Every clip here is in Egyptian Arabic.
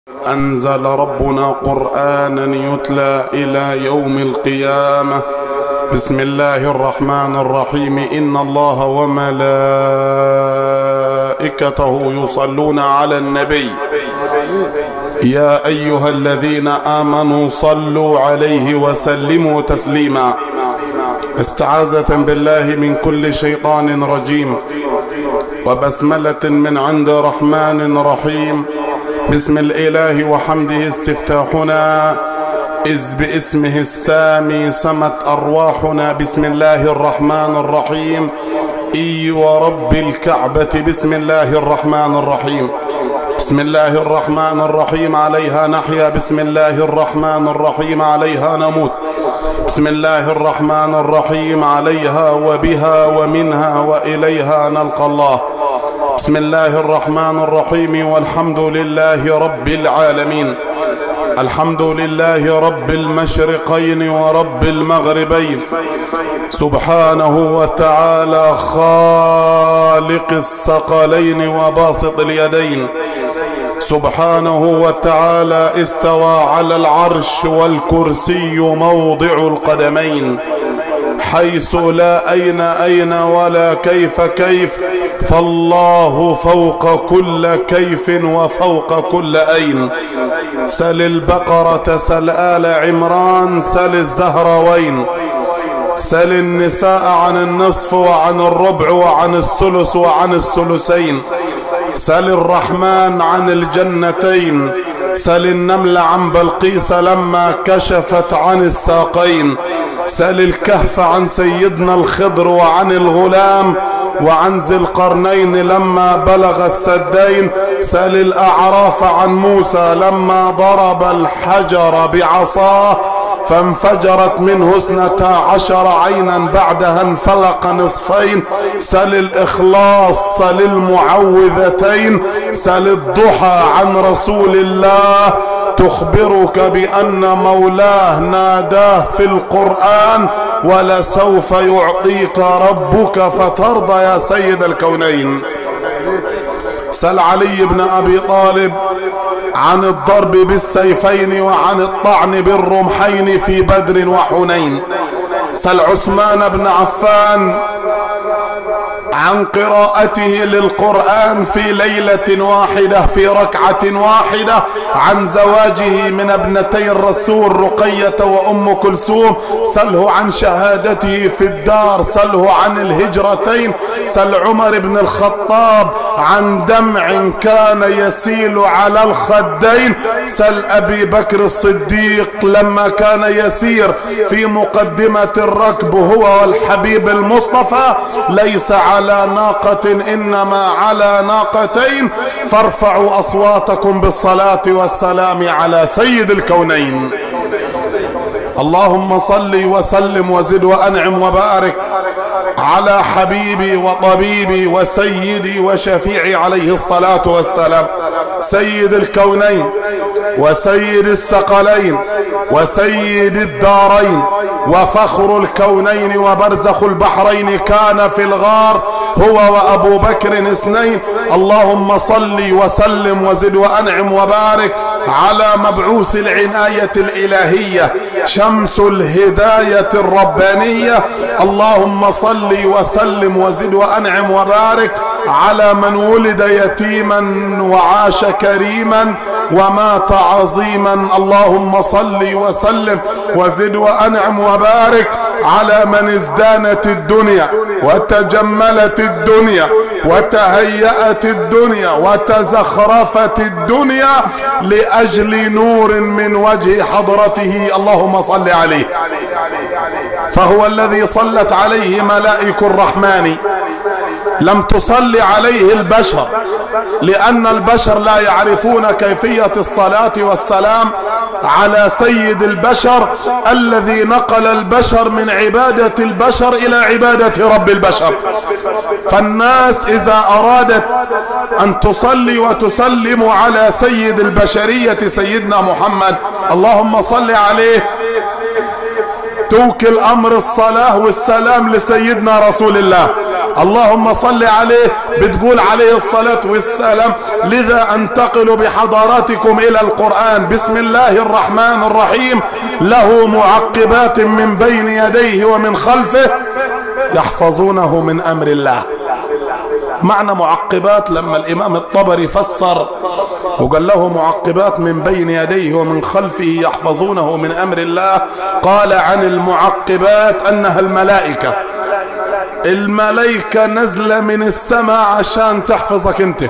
أنزل ربنا قرآنا يتلى إلى يوم القيامة بسم الله الرحمن الرحيم إن الله وملائكته يصلون على النبي يا أيها الذين آمنوا صلوا عليه وسلموا تسليما استعاذة بالله من كل شيطان رجيم وبسملة من عند رحمن رحيم بسم الإله وحمده استفتاحنا إذ باسمه السامي سمت أرواحنا بسم الله الرحمن الرحيم إي ورب الكعبة بسم الله الرحمن الرحيم بسم الله الرحمن الرحيم عليها نحيا بسم الله الرحمن الرحيم عليها نموت بسم الله الرحمن الرحيم عليها وبها ومنها وإليها نلقى الله بسم الله الرحمن الرحيم والحمد لله رب العالمين الحمد لله رب المشرقين ورب المغربين سبحانه وتعالى خالق الثقلين وباسط اليدين سبحانه وتعالى استوى على العرش والكرسي موضع القدمين حيث لا أين أين ولا كيف كيف فالله فوق كل كيف وفوق كل أين سل البقرة سل آل عمران سل الزهروين سل النساء عن النصف وعن الربع وعن الثلث وعن الثلثين سل الرحمن عن الجنتين سل النمل عن بلقيس لما كشفت عن الساقين سل الكهف عن سيدنا الخضر وعن الغلام وعن ذي القرنين لما بلغ السدين سل الأعراف عن موسى لما ضرب الحجر بعصاه فانفجرت منه اثنتا عشر عينا بعدها انفلق نصفين سل الإخلاص سل المعوذتين سل الضحى عن رسول الله تخبرك بأن مولاه ناداه في القرآن ولسوف يعطيك ربك فترضى يا سيد الكونين سل علي بن أبي طالب عن الضرب بالسيفين وعن الطعن بالرمحين في بدر وحنين سل عثمان بن عفان عن قراءته للقرآن في ليلة واحدة في ركعة واحدة عن زواجه من ابنتي الرسول رقية وأم كلثوم سله عن شهادته في الدار سله عن الهجرتين سل عمر بن الخطاب عن دمع كان يسيل على الخدين سل أبي بكر الصديق لما كان يسير في مقدمة الركب هو والحبيب المصطفى ليس على ناقة إنما على ناقتين فارفعوا أصواتكم بالصلاة والسلام على سيد الكونين اللهم صل وسلم وزد وأنعم وبارك على حبيبي وطبيبي وسيدي وشفيعي عليه الصلاة والسلام سيد الكونين وسيد الثقلين وسيد الدارين وفخر الكونين وبرزخ البحرين كان في الغار هو وأبو بكر اثنين اللهم صل وسلم وزد وأنعم وبارك على مبعوث العناية الإلهية شمس الهداية الربانية اللهم صل وسلم وزد وأنعم وبارك على من ولد يتيما وعاش كريما ومات عظيما اللهم صل وسلم وزد وأنعم وبارك على من ازدانت الدنيا وتجملت الدنيا وتهيأت الدنيا وتزخرفت الدنيا لأجل نور من وجه حضرته اللهم صل عليه فهو الذي صلت عليه ملائك الرحمن لم تصل عليه البشر لأن البشر لا يعرفون كيفية الصلاة والسلام على سيد البشر الذي نقل البشر من عبادة البشر إلى عبادة رب البشر فالناس إذا أرادت أن تصلي وتسلم على سيد البشرية سيدنا محمد اللهم صل عليه توكل أمر الصلاة والسلام لسيدنا رسول الله اللهم صل عليه بتقول عليه الصلاة والسلام لذا انتقل بحضاراتكم الى القرآن بسم الله الرحمن الرحيم له معقبات من بين يديه ومن خلفه يحفظونه من امر الله معنى معقبات لما الامام الطبري فسر وقال له معقبات من بين يديه ومن خلفه يحفظونه من امر الله قال عن المعقبات انها الملائكة الملائكة نزلة من السماء عشان تحفظك انت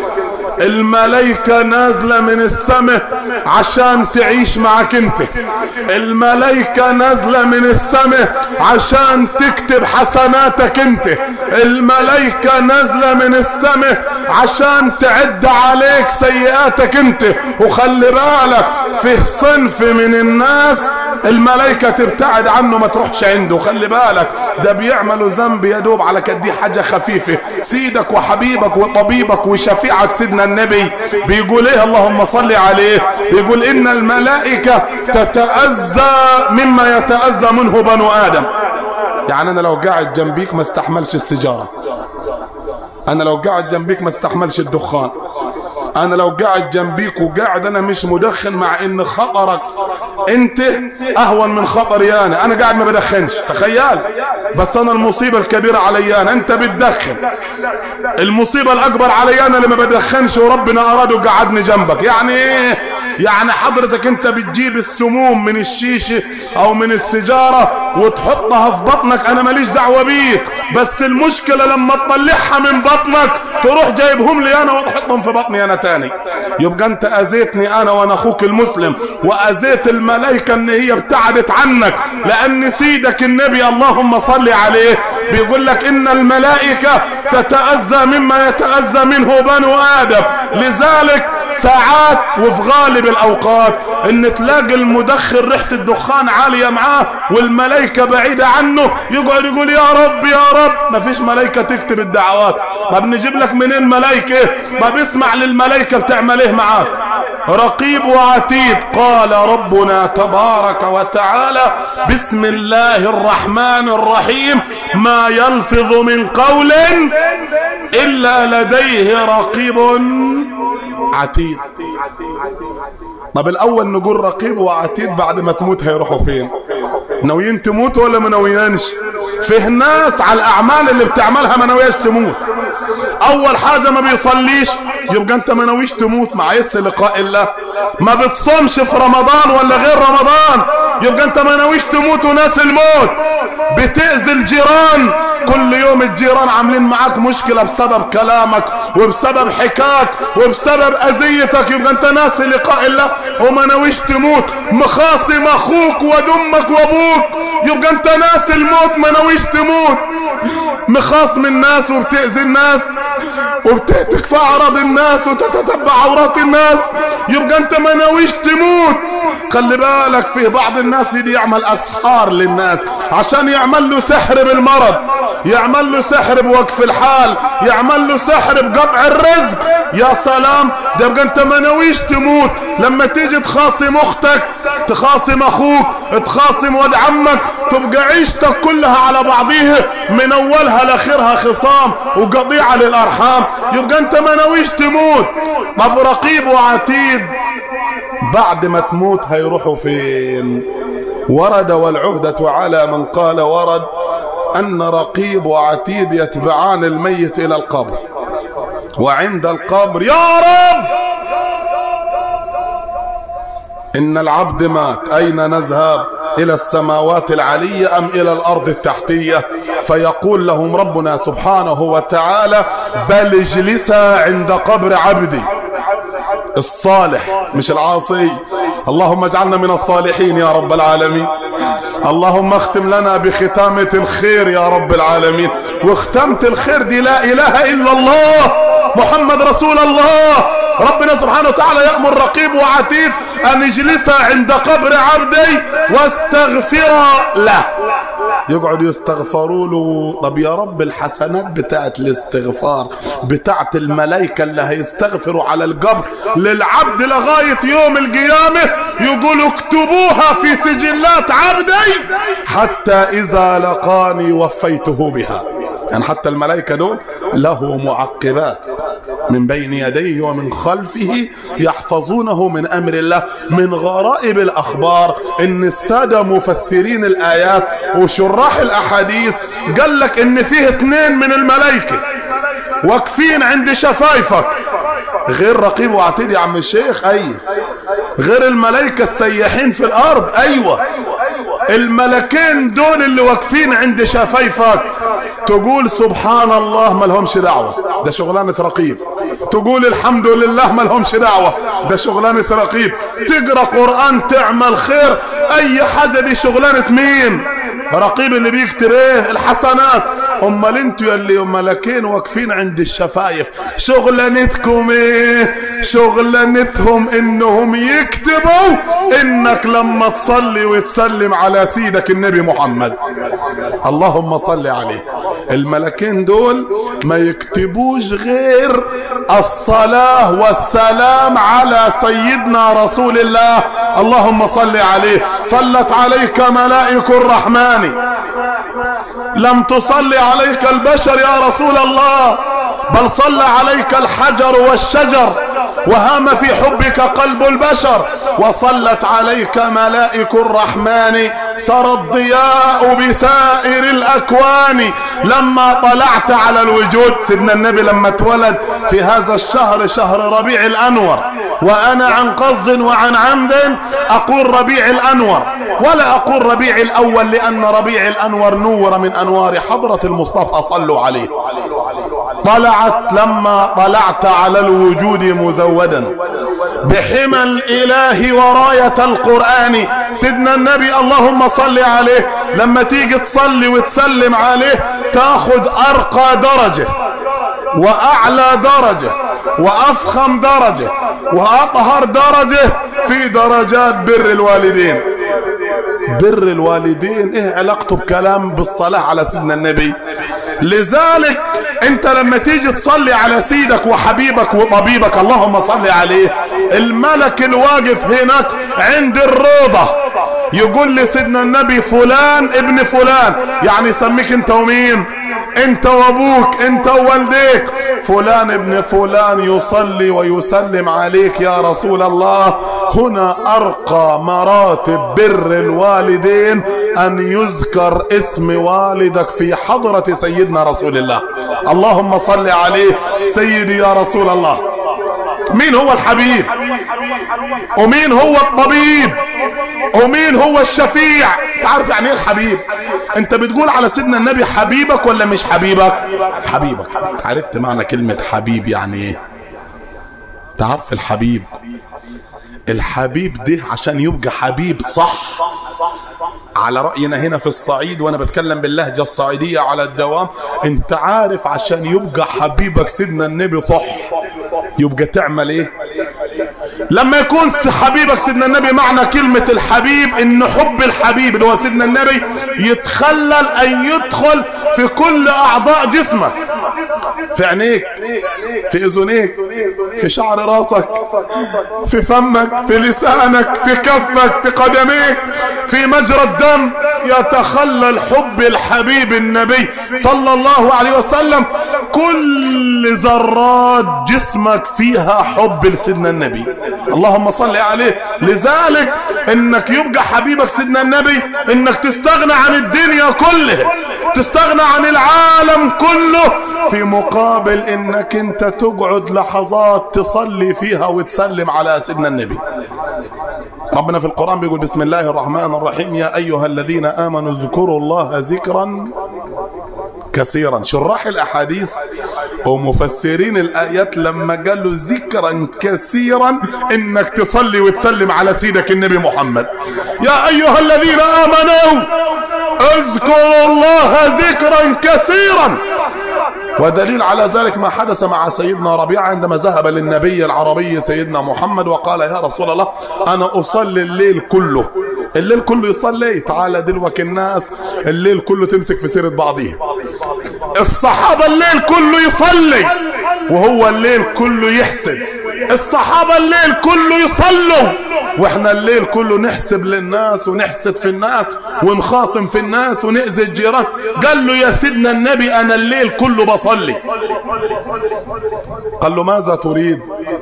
الملائكة نازلة من السماء عشان تعيش معك انت الملائكة نازلة من السماء عشان تكتب حسناتك انت الملائكة نازلة من السماء عشان تعد عليك سيئاتك انت وخلي بالك فيه صنف من الناس الملائكة تبتعد عنه ما تروحش عنده خلي بالك ده بيعملوا ذنب يدوب على كدي حاجة خفيفة سيدك وحبيبك وطبيبك وشفيعك سيدنا النبي بيقول ايه اللهم صل عليه بيقول ان الملائكة تتأذى مما يتأذى منه بنو آدم يعني انا لو قاعد جنبيك ما استحملش السيجارة انا لو قاعد جنبيك ما استحملش الدخان انا لو قاعد جنبيك وقاعد انا مش مدخن مع ان خطرك انت اهون من خطري انا انا قاعد ما بدخنش تخيل بس انا المصيبة الكبيرة علي انا انت بتدخن المصيبة الاكبر علي انا اللي ما بدخنش وربنا اراد وقعدني جنبك يعني ايه يعني حضرتك انت بتجيب السموم من الشيشة او من السيجارة وتحطها في بطنك انا ماليش دعوة بيك بس المشكلة لما تطلعها من بطنك تروح جايبهم لي انا وتحطهم في بطني انا تاني يبقى انت اذيتني انا وانا اخوك المسلم واذيت الملائكة ان هي ابتعدت عنك لان سيدك النبي اللهم صل عليه بيقول لك ان الملائكة تتأذى مما يتأذى منه بنو ادم لذلك ساعات وفي غالب الاوقات ان تلاقي المدخن ريحة الدخان عالية معاه والملائكة بعيدة عنه يقعد يقول يا رب يا رب ما فيش ملائكة تكتب الدعوات طب نجيب لك منين ملائكة طب اسمع للملائكة بتعمل ايه معاك رقيب وعتيد قال ربنا تبارك وتعالى بسم الله الرحمن الرحيم ما يلفظ من قول إلا لديه رقيب عتيد طب الأول نقول رقيب وعتيد بعد ما تموت هيروحوا فين ناويين تموت ولا ما ناويينش فيه ناس على الأعمال اللي بتعملها ما ناوياش تموت اول حاجة ما بيصليش يبقى انت ما ناويش تموت مع يس لقاء الله ما بتصومش في رمضان ولا غير رمضان يبقى انت ما ناويش تموت وناس الموت بتأذي الجيران كل يوم الجيران عاملين معاك مشكلة بسبب كلامك وبسبب حكاك وبسبب اذيتك يبقى انت ناسي لقاء الله وما ناويش تموت مخاصم اخوك ودمك وابوك يبقى انت ناسي الموت ما ناويش تموت مخاصم الناس وبتأذي الناس وبتهتك في اعراض الناس وتتتبع عورات الناس يبقى انت ما ناويش تموت خلي بالك في بعض الناس يدي يعمل اسحار للناس عشان يعمل له سحر بالمرض يعمل له سحر بوقف الحال يعمل له سحر بقطع الرزق يا سلام ده يبقى انت ما ناويش تموت لما تيجي تخاصم اختك تخاصم اخوك تخاصم ولد عمك تبقى عيشتك كلها على بعضيها من اولها لاخرها خصام وقطيعه للارحام يبقى انت ما ناويش تموت طب رقيب وعتيد بعد ما تموت هيروحوا فين ورد والعهدة على من قال ورد أن رقيب وعتيد يتبعان الميت إلى القبر وعند القبر يا رب إن العبد مات أين نذهب إلى السماوات العلية أم إلى الأرض التحتية فيقول لهم ربنا سبحانه وتعالى بل اجلسا عند قبر عبدي الصالح مش العاصي اللهم اجعلنا من الصالحين يا رب العالمين اللهم اختم لنا بختامة الخير يا رب العالمين واختمت الخير دي لا اله الا الله محمد رسول الله ربنا سبحانه وتعالى يأمر رقيب وعتيد أن يجلس عند قبر عبدي واستغفر له يقعدوا يستغفروا له طب يا رب الحسنات بتاعت الاستغفار بتاعت الملائكة اللي هيستغفروا على القبر للعبد لغاية يوم القيامة يقولوا اكتبوها في سجلات عبدي حتى إذا لقاني وفيته بها يعني حتى الملائكة دول له معقبات من بين يديه ومن خلفه يحفظونه من امر الله من غرائب الاخبار ان الساده مفسرين الايات وشراح الاحاديث قال لك ان فيه اثنين من الملائكه واقفين عند شفايفك غير رقيب وعتيد يا عم الشيخ ايوه غير الملائكه السياحين في الارض ايوه الملكين دول اللي واقفين عند شفايفك تقول سبحان الله ما لهمش دعوة ده شغلانة رقيب تقول الحمد لله ما لهمش دعوة ده شغلانة رقيب تقرأ قرآن تعمل خير اي حاجة دي شغلانة مين رقيب اللي بيكتب ايه الحسنات امال انتوا اللي ملكين واقفين عند الشفايف شغلانتكم ايه شغلانتهم انهم يكتبوا انك لما تصلي وتسلم على سيدك النبي محمد اللهم صل عليه الملكين دول ما يكتبوش غير الصلاة والسلام على سيدنا رسول الله اللهم صل عليه صلت عليك ملائك الرحمن لم تصلي عليك البشر يا رسول الله بل صلى عليك الحجر والشجر وهام في حبك قلب البشر وصلت عليك ملائك الرحمن سرى الضياء بسائر الأكوان لما طلعت على الوجود سيدنا النبي لما اتولد في هذا الشهر شهر ربيع الأنور وأنا عن قصد وعن عمد أقول ربيع الأنور ولا أقول ربيع الأول لأن ربيع الأنور نور من أنوار حضرة المصطفى صلوا عليه طلعت لما طلعت على الوجود مزودا بحمى الاله وراية القرآن سيدنا النبي اللهم صل عليه لما تيجي تصلي وتسلم عليه تاخد ارقى درجة واعلى درجة وافخم درجة واطهر درجة في درجات بر الوالدين بر الوالدين ايه علاقته بكلام بالصلاة على سيدنا النبي لذلك انت لما تيجي تصلي على سيدك وحبيبك وطبيبك اللهم صل عليه الملك الواقف هناك عند الروضة يقول لسيدنا النبي فلان ابن فلان يعني يسميك انت ومين انت وابوك انت ووالديك فلان ابن فلان يصلي ويسلم عليك يا رسول الله هنا ارقى مراتب بر الوالدين ان يذكر اسم والدك في حضرة سيدنا رسول الله اللهم صل عليه سيدي يا رسول الله مين هو الحبيب ومين هو الطبيب ومين هو الشفيع تعرف يعني ايه الحبيب انت بتقول على سيدنا النبي حبيبك ولا مش حبيبك حبيبك عرفت معنى كلمة حبيب يعني ايه تعرف الحبيب الحبيب ده عشان يبقى حبيب صح على رأينا هنا في الصعيد وانا بتكلم باللهجة الصعيدية على الدوام انت عارف عشان يبقى حبيبك سيدنا النبي صح يبقى تعمل ايه لما يكون في حبيبك سيدنا النبي معنى كلمة الحبيب ان حب الحبيب اللي هو سيدنا النبي يتخلل ان يدخل في كل اعضاء جسمك في عينيك في اذنيك في شعر راسك في فمك في لسانك في كفك في قدميك في مجرى الدم يتخلل حب الحبيب النبي صلى الله عليه وسلم كل ذرات جسمك فيها حب لسيدنا النبي اللهم صل عليه لذلك انك يبقى حبيبك سيدنا النبي انك تستغنى عن الدنيا كلها تستغنى عن العالم كله في مقابل انك انت تقعد لحظات تصلي فيها وتسلم على سيدنا النبي ربنا في القرآن بيقول بسم الله الرحمن الرحيم يا أيها الذين آمنوا اذكروا الله ذكرا كثيرا شراح الأحاديث ومفسرين الآيات لما قالوا ذكرا كثيرا إنك تصلي وتسلم على سيدك النبي محمد يا أيها الذين آمنوا اذكروا الله ذكرا كثيرا ودليل على ذلك ما حدث مع سيدنا ربيعة عندما ذهب للنبي العربي سيدنا محمد وقال يا رسول الله أنا أصلي الليل كله الليل كله يصلي تعالى دلوك الناس الليل كله تمسك في سيرة بعضيها الصحابة الليل كله يصلي وهو الليل كله يحسد الصحابة الليل كله يصلوا واحنا الليل كله نحسب للناس ونحسد في الناس ونخاصم في الناس ونأذي الجيران قال له يا سيدنا النبي انا الليل كله بصلي قال له ماذا تريد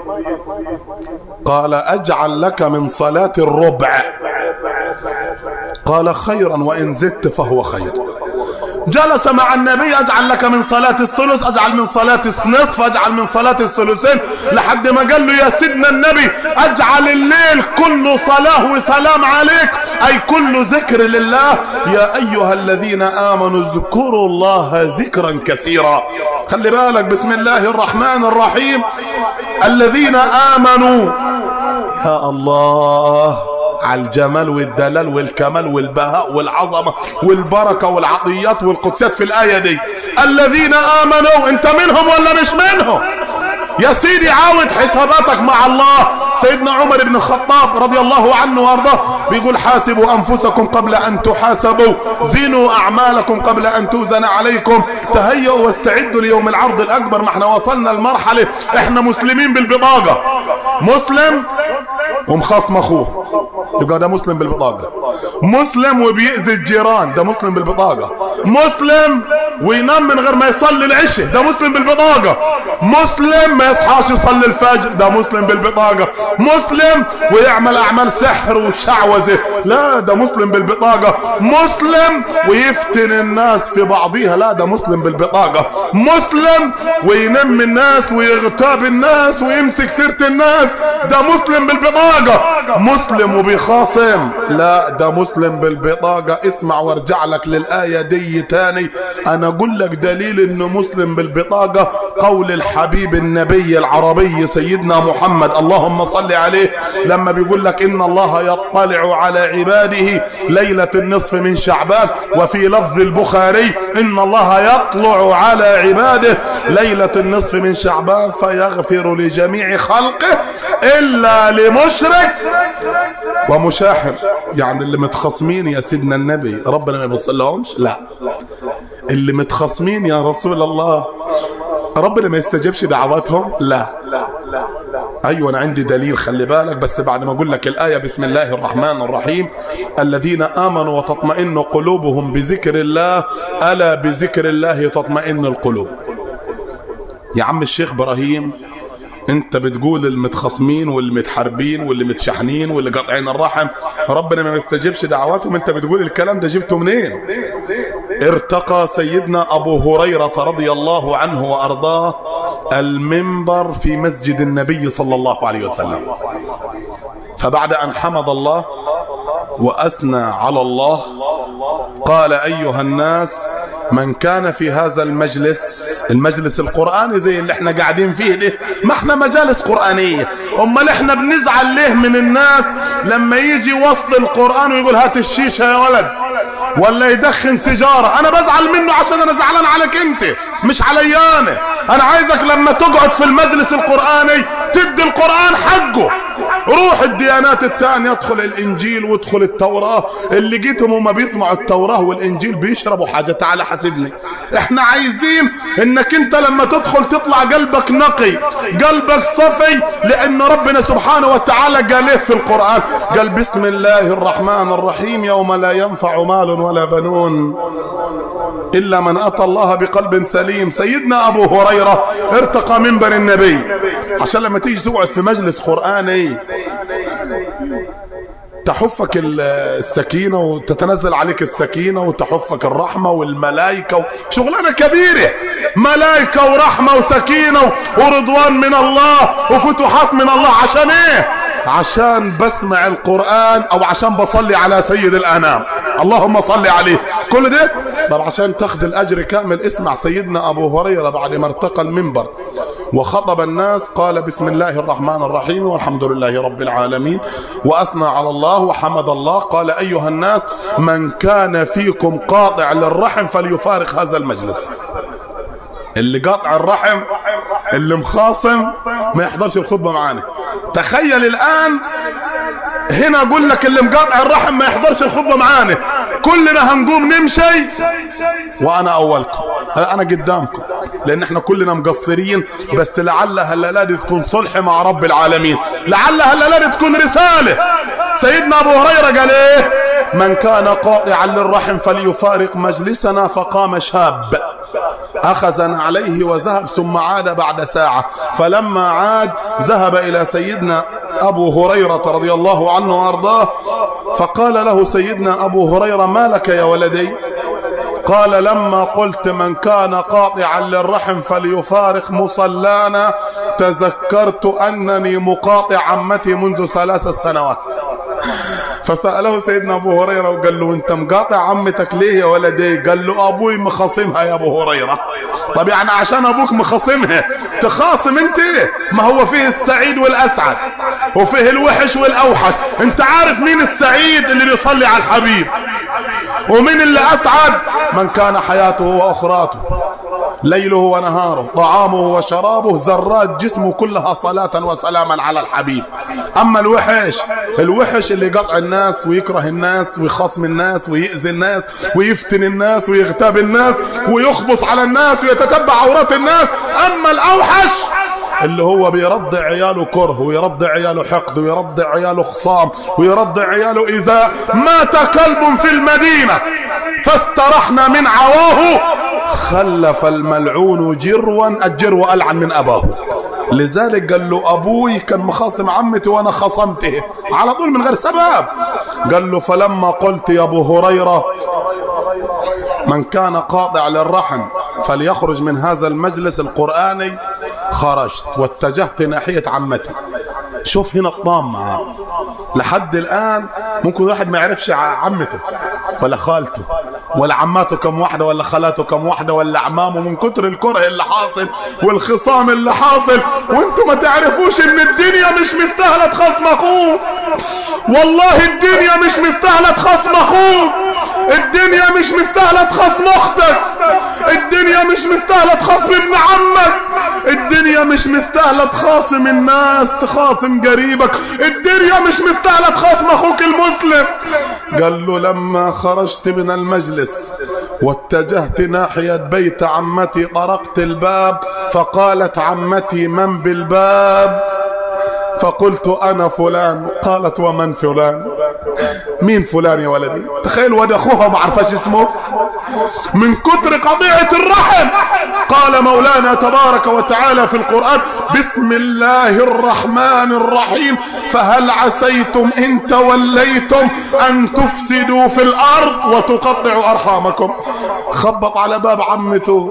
قال اجعل لك من صلاة الربع قال خيرا وان زدت فهو خير جلس مع النبي اجعل لك من صلاة الثلث اجعل من صلاة النصف اجعل من صلاة الثلثين لحد ما قال له يا سيدنا النبي اجعل الليل كله صلاة وسلام عليك اي كل ذكر لله يا ايها الذين امنوا اذكروا الله ذكرا كثيرا خلي بالك بسم الله الرحمن الرحيم الذين امنوا يا الله على الجمال والدلال والكمال والبهاء والعظمة والبركة والعطيات والقدسات في الآية دي الذين آمنوا انت منهم ولا مش منهم يا سيدي عاود حساباتك مع الله سيدنا عمر بن الخطاب رضي الله عنه وارضاه بيقول حاسبوا انفسكم قبل ان تحاسبوا زنوا اعمالكم قبل ان توزن عليكم تهيئوا واستعدوا ليوم العرض الاكبر ما احنا وصلنا المرحلة احنا مسلمين بالبطاقة مسلم ومخاصم اخوه يبقى ده مسلم بالبطاقة مسلم وبيأذي الجيران ده مسلم بالبطاقة مسلم وينام من غير ما يصلي العشاء ده مسلم بالبطاقة مسلم ما يصحاش يصلي الفجر ده مسلم بالبطاقة مسلم ويعمل اعمال سحر وشعوذة لا ده مسلم بالبطاقة مسلم ويفتن الناس في بعضيها لا ده مسلم بالبطاقة مسلم وينم الناس ويغتاب الناس ويمسك سيرة الناس ده مسلم بالبطاقة مسلم وبيخاصم لا ده مسلم بالبطاقة اسمع وارجع لك للآية دي تاني انا اقول لك دليل انه مسلم بالبطاقة قول الحبيب النبي العربي سيدنا محمد اللهم صل عليه لما بيقول لك ان الله يطلع على عباده ليلة النصف من شعبان وفي لفظ البخاري ان الله يطلع على عباده ليلة النصف من شعبان فيغفر لجميع خلقه الا لمشرك ومشاحن يعني اللي متخصمين يا سيدنا النبي ربنا ما يبص لهمش لا اللي متخصمين يا رسول الله ربنا ما يستجبش دعواتهم لا ايوه انا عندي دليل خلي بالك بس بعد ما اقول لك الايه بسم الله الرحمن الرحيم الذين امنوا وتطمئن قلوبهم بذكر الله الا بذكر الله تطمئن القلوب يا عم الشيخ ابراهيم انت بتقول المتخصمين والمتحاربين واللي متشحنين واللي قاطعين الرحم ربنا ما يستجيبش دعواتهم انت بتقول الكلام ده جبته منين ارتقى سيدنا ابو هريرة رضي الله عنه وارضاه المنبر في مسجد النبي صلى الله عليه وسلم فبعد ان حمد الله واثنى على الله قال ايها الناس من كان في هذا المجلس المجلس القرآني زي اللي احنا قاعدين فيه ده ما احنا مجالس قرآنية امال احنا بنزعل ليه من الناس لما يجي وسط القرآن ويقول هات الشيشة يا ولد ولا يدخن سيجارة انا بزعل منه عشان انا زعلان عليك انت مش علي انا انا عايزك لما تقعد في المجلس القرآني تدي القرآن حقه روح الديانات التانية ادخل الانجيل وادخل التوراة اللي جيتهم وما بيسمعوا التوراة والانجيل بيشربوا حاجة تعالى حاسبني احنا عايزين انك انت لما تدخل تطلع قلبك نقي قلبك صفي لان ربنا سبحانه وتعالى قال ايه في القرآن قال بسم الله الرحمن الرحيم يوم لا ينفع مال ولا بنون إلا من أتى الله بقلب سليم سيدنا أبو هريرة ارتقى منبر النبي عشان لما تيجي تقعد في مجلس قرآني تحفك السكينة وتتنزل عليك السكينة وتحفك الرحمة والملائكة شغلانة كبيرة ملائكة ورحمة وسكينة ورضوان من الله وفتوحات من الله عشان ايه عشان بسمع القرآن او عشان بصلي على سيد الانام اللهم صل عليه كل ده طب عشان تاخد الاجر كامل اسمع سيدنا ابو هريرة بعد ما ارتقى المنبر وخطب الناس قال بسم الله الرحمن الرحيم والحمد لله رب العالمين وأثنى على الله وحمد الله قال أيها الناس من كان فيكم قاطع للرحم فليفارق هذا المجلس اللي قاطع الرحم اللي مخاصم ما يحضرش الخطبة معانا تخيل الآن هنا اقول لك اللي مقاطع الرحم ما يحضرش الخطبة معانا كلنا هنقوم نمشي وانا اولكم انا قدامكم لان احنا كلنا مقصرين بس لعل هالليله دي تكون صلح مع رب العالمين لعل هالليله دي تكون رساله سيدنا ابو هريره قال ايه من كان قاطعا للرحم فليفارق مجلسنا فقام شاب أخذ عليه وذهب ثم عاد بعد ساعة فلما عاد ذهب إلى سيدنا أبو هريرة رضي الله عنه وأرضاه فقال له سيدنا أبو هريرة ما لك يا ولدي قال لما قلت من كان قاطعا للرحم فليفارق مصلانا تذكرت أنني مقاطع عمتي منذ ثلاث سنوات فسأله سيدنا أبو هريرة وقال له أنت مقاطع عمتك ليه يا ولدي قال له أبوي مخاصمها يا أبو هريرة طب يعني عشان أبوك مخاصمها تخاصم أنت ما هو فيه السعيد والأسعد وفيه الوحش والأوحش أنت عارف مين السعيد اللي بيصلي على الحبيب ومين اللي أسعد من كان حياته وأخراته ليله ونهاره طعامه وشرابه ذرات جسمه كلها صلاة وسلاما على الحبيب أما الوحش الوحش اللي يقطع الناس ويكره الناس ويخاصم الناس ويأذي الناس ويفتن الناس ويغتاب الناس ويخبص على الناس ويتتبع عورات الناس أما الأوحش اللي هو بيرضع عياله كره ويرضع عياله حقد ويرضع عياله خصام ويرضع عياله إذا مات كلب في المدينة فاسترحنا من عواه خلف الملعون جروا الجرو ألعن من أباه لذلك قال له أبوي كان مخاصم عمتي وأنا خصمته على طول من غير سبب قال له فلما قلت يا أبو هريرة من كان قاطع للرحم فليخرج من هذا المجلس القرآني خرجت واتجهت ناحية عمتي شوف هنا الطامة لحد الآن ممكن واحد ما يعرفش عمته ولا خالته ولا عماته كم واحدة ولا خالاته كم واحدة ولا عمامه من كتر الكره اللي حاصل والخصام اللي حاصل وانتم ما تعرفوش ان الدنيا مش مستاهلة خصم اخوك والله الدنيا مش مستاهلة خصم اخوك الدنيا مش مستاهلة خصم اختك الدنيا مش مستاهلة خصم ابن عمك الدنيا مش مستاهلة تخاصم الناس تخاصم قريبك الدنيا مش مستاهلة تخاصم اخوك المسلم قال له لما خرجت من المجلس واتجهت ناحية بيت عمتي طرقت الباب فقالت عمتي من بالباب فقلت أنا فلان قالت ومن فلان مين فلان يا ولدي تخيل ود أخوها ما عرفش اسمه من كتر قضية الرحم قال مولانا تبارك وتعالى في القرآن بسم الله الرحمن الرحيم فهل عسيتم إن توليتم أن تفسدوا في الأرض وتقطعوا أرحامكم خبط على باب عمته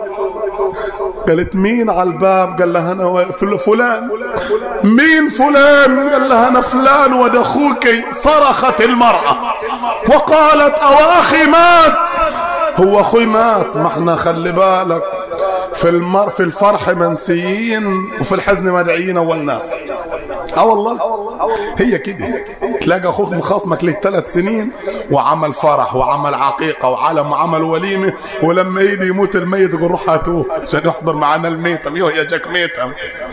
قالت مين على الباب قال لها انا فلان مين فلان قال لها انا فلان ود اخوك صرخت المرأة وقالت او اخي مات هو اخوي مات ما احنا خلي بالك في المر في الفرح منسيين وفي الحزن مدعيين اول ناس اه والله هي كده تلاقي اخوك مخاصمك له ثلاث سنين وعمل فرح وعمل عقيقه وعلم وعمل وليمه ولما يجي يموت الميت يقول روح هاتوه عشان يحضر معانا الميتم يوه يا جاك ميتم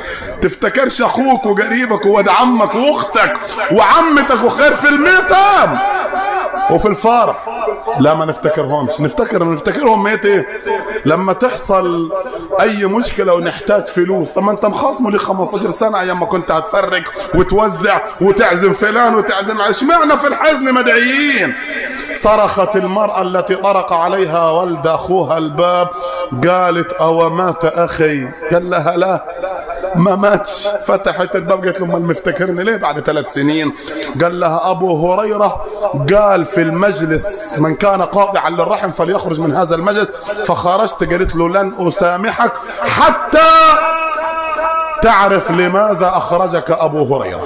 تفتكرش اخوك وقريبك وود عمك واختك وعمتك وخير في الميتم وفي الفرح لا ما نفتكرهمش نفتكر نفتكرهم ميت ايه لما تحصل اي مشكله ونحتاج فلوس طب ما انت مخاصمه لي 15 سنه ايام ما كنت هتفرق وتوزع وتعزم فلان وتعزم اشمعنا في الحزن مدعيين صرخت المرأة التي طرق عليها ولد أخوها الباب قالت أو مات أخي قال لها لا ما ماتش فتحت الباب قالت له امال مفتكرني ليه بعد ثلاث سنين قال لها ابو هريره قال في المجلس من كان قاطعا للرحم فليخرج من هذا المجلس فخرجت قالت له لن اسامحك حتى تعرف لماذا اخرجك ابو هريره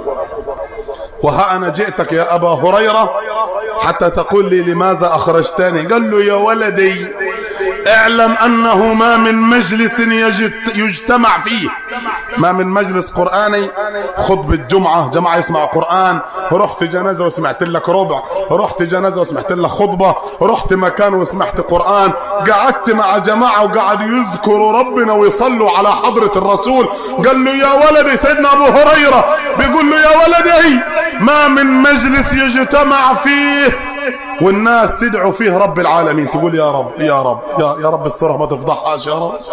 وها انا جئتك يا ابا هريره حتى تقول لي لماذا اخرجتني قال له يا ولدي اعلم انه ما من مجلس يجتمع فيه ما من مجلس قرآني خطبة جمعة جماعة يسمع قرآن رحت جنازة وسمعت لك ربع رحت جنازة وسمعت لك خطبة رحت مكان وسمعت قرآن قعدت مع جماعة وقعدوا يذكروا ربنا ويصلوا على حضرة الرسول قال له يا ولدي سيدنا أبو هريرة بيقول له يا ولدي ما من مجلس يجتمع فيه والناس تدعو فيه رب العالمين تقول يا رب يا رب يا, يا رب استرها ما تفضحهاش يا رب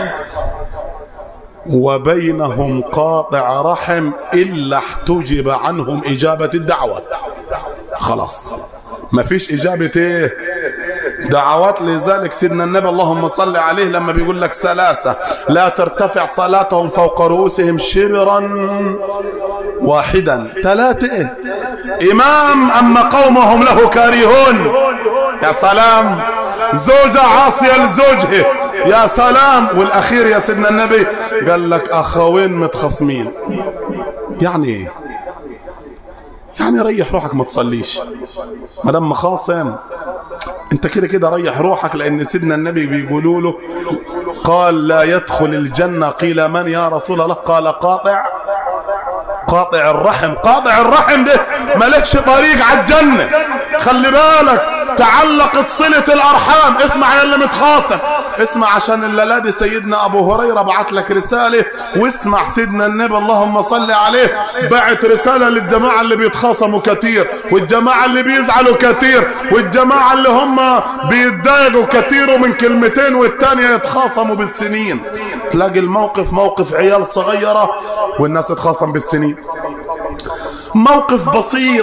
وبينهم قاطع رحم إلا احتجب عنهم إجابة الدعوة خلاص ما فيش إجابة إيه دعوات لذلك سيدنا النبي اللهم صل عليه لما بيقول لك ثلاثة لا ترتفع صلاتهم فوق رؤوسهم شبرا واحدا ثلاثة إيه إمام أما قومهم له كارهون يا سلام زوجة عاصية لزوجها يا سلام والأخير يا سيدنا النبي قال لك أخوين متخصمين يعني ايه يعني ريح روحك ما تصليش ما دام مخاصم انت كده كده ريح روحك لان سيدنا النبي بيقولوا له قال لا يدخل الجنة قيل من يا رسول الله قال قاطع قاطع الرحم قاطع الرحم ده مالكش طريق على الجنة خلي بالك تعلقت صلة الأرحام اسمع يا اللي متخاصم اسمع عشان الليلة دي سيدنا أبو هريرة بعت لك رسالة واسمع سيدنا النبي اللهم صل عليه بعت رسالة للجماعة اللي بيتخاصموا كتير والجماعة اللي بيزعلوا كتير والجماعة اللي هم بيتضايقوا كتير ومن كلمتين والتانية يتخاصموا بالسنين تلاقي الموقف موقف عيال صغيرة والناس تتخاصم بالسنين موقف بسيط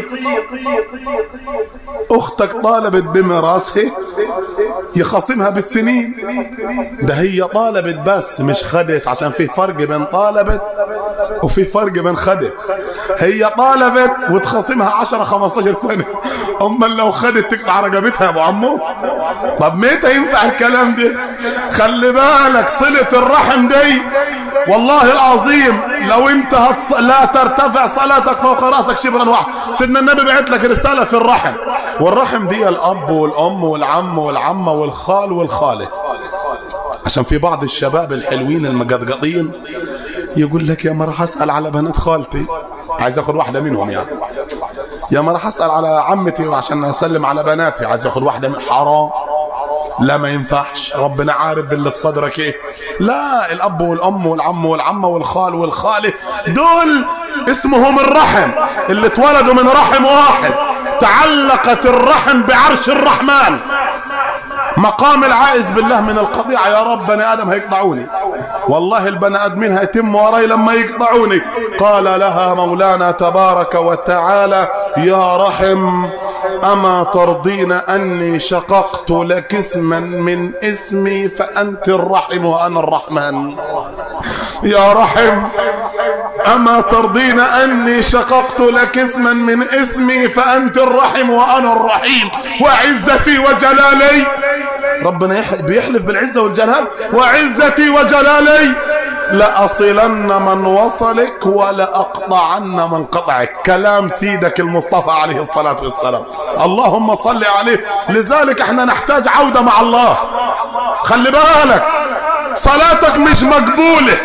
اختك طالبت بميراثها يخاصمها بالسنين ده هي طالبت بس مش خدت عشان في فرق بين طالبت وفي فرق بين خدت هي طالبت وتخاصمها 10 15 سنة اما لو خدت تقطع رقبتها يا ابو عمو طب متى ينفع الكلام ده خلي بالك صلة الرحم دي والله العظيم لو انت هتص... لا ترتفع صلاتك فوق راسك شبرا واحد سيدنا النبي بعت لك رسالة في الرحم والرحم دي الاب والام والعم والعمة والخال والخالة عشان في بعض الشباب الحلوين المقطقطين يقول لك يا ما راح اسال على بنات خالتي عايز اخذ واحده منهم يعني يا ما راح اسال على عمتي عشان اسلم على بناتي عايز اخذ واحده من حرام لا ما ينفعش ربنا عارف باللي في صدرك ايه لا الاب والام والعم والعمه والخال والخاله دول اسمهم الرحم اللي اتولدوا من رحم واحد تعلقت الرحم بعرش الرحمن مقام العائز بالله من القطيعة يا رب بني آدم هيقطعوني والله البني آدمين هيتم وراي لما يقطعوني قال لها مولانا تبارك وتعالى يا رحم أما ترضين أني شققت لك اسما من اسمي فأنت الرحم وأنا الرحمن يا رحم أما ترضين أني شققت لك اسما من اسمي فأنت الرحم وأنا الرحيم وعزتي وجلالي ربنا بيحلف بالعزة والجلال وعزتي وجلالي لأصلن من وصلك ولأقطعن من قطعك كلام سيدك المصطفى عليه الصلاة والسلام اللهم صل عليه لذلك احنا نحتاج عودة مع الله خلي بالك صلاتك مش مقبولة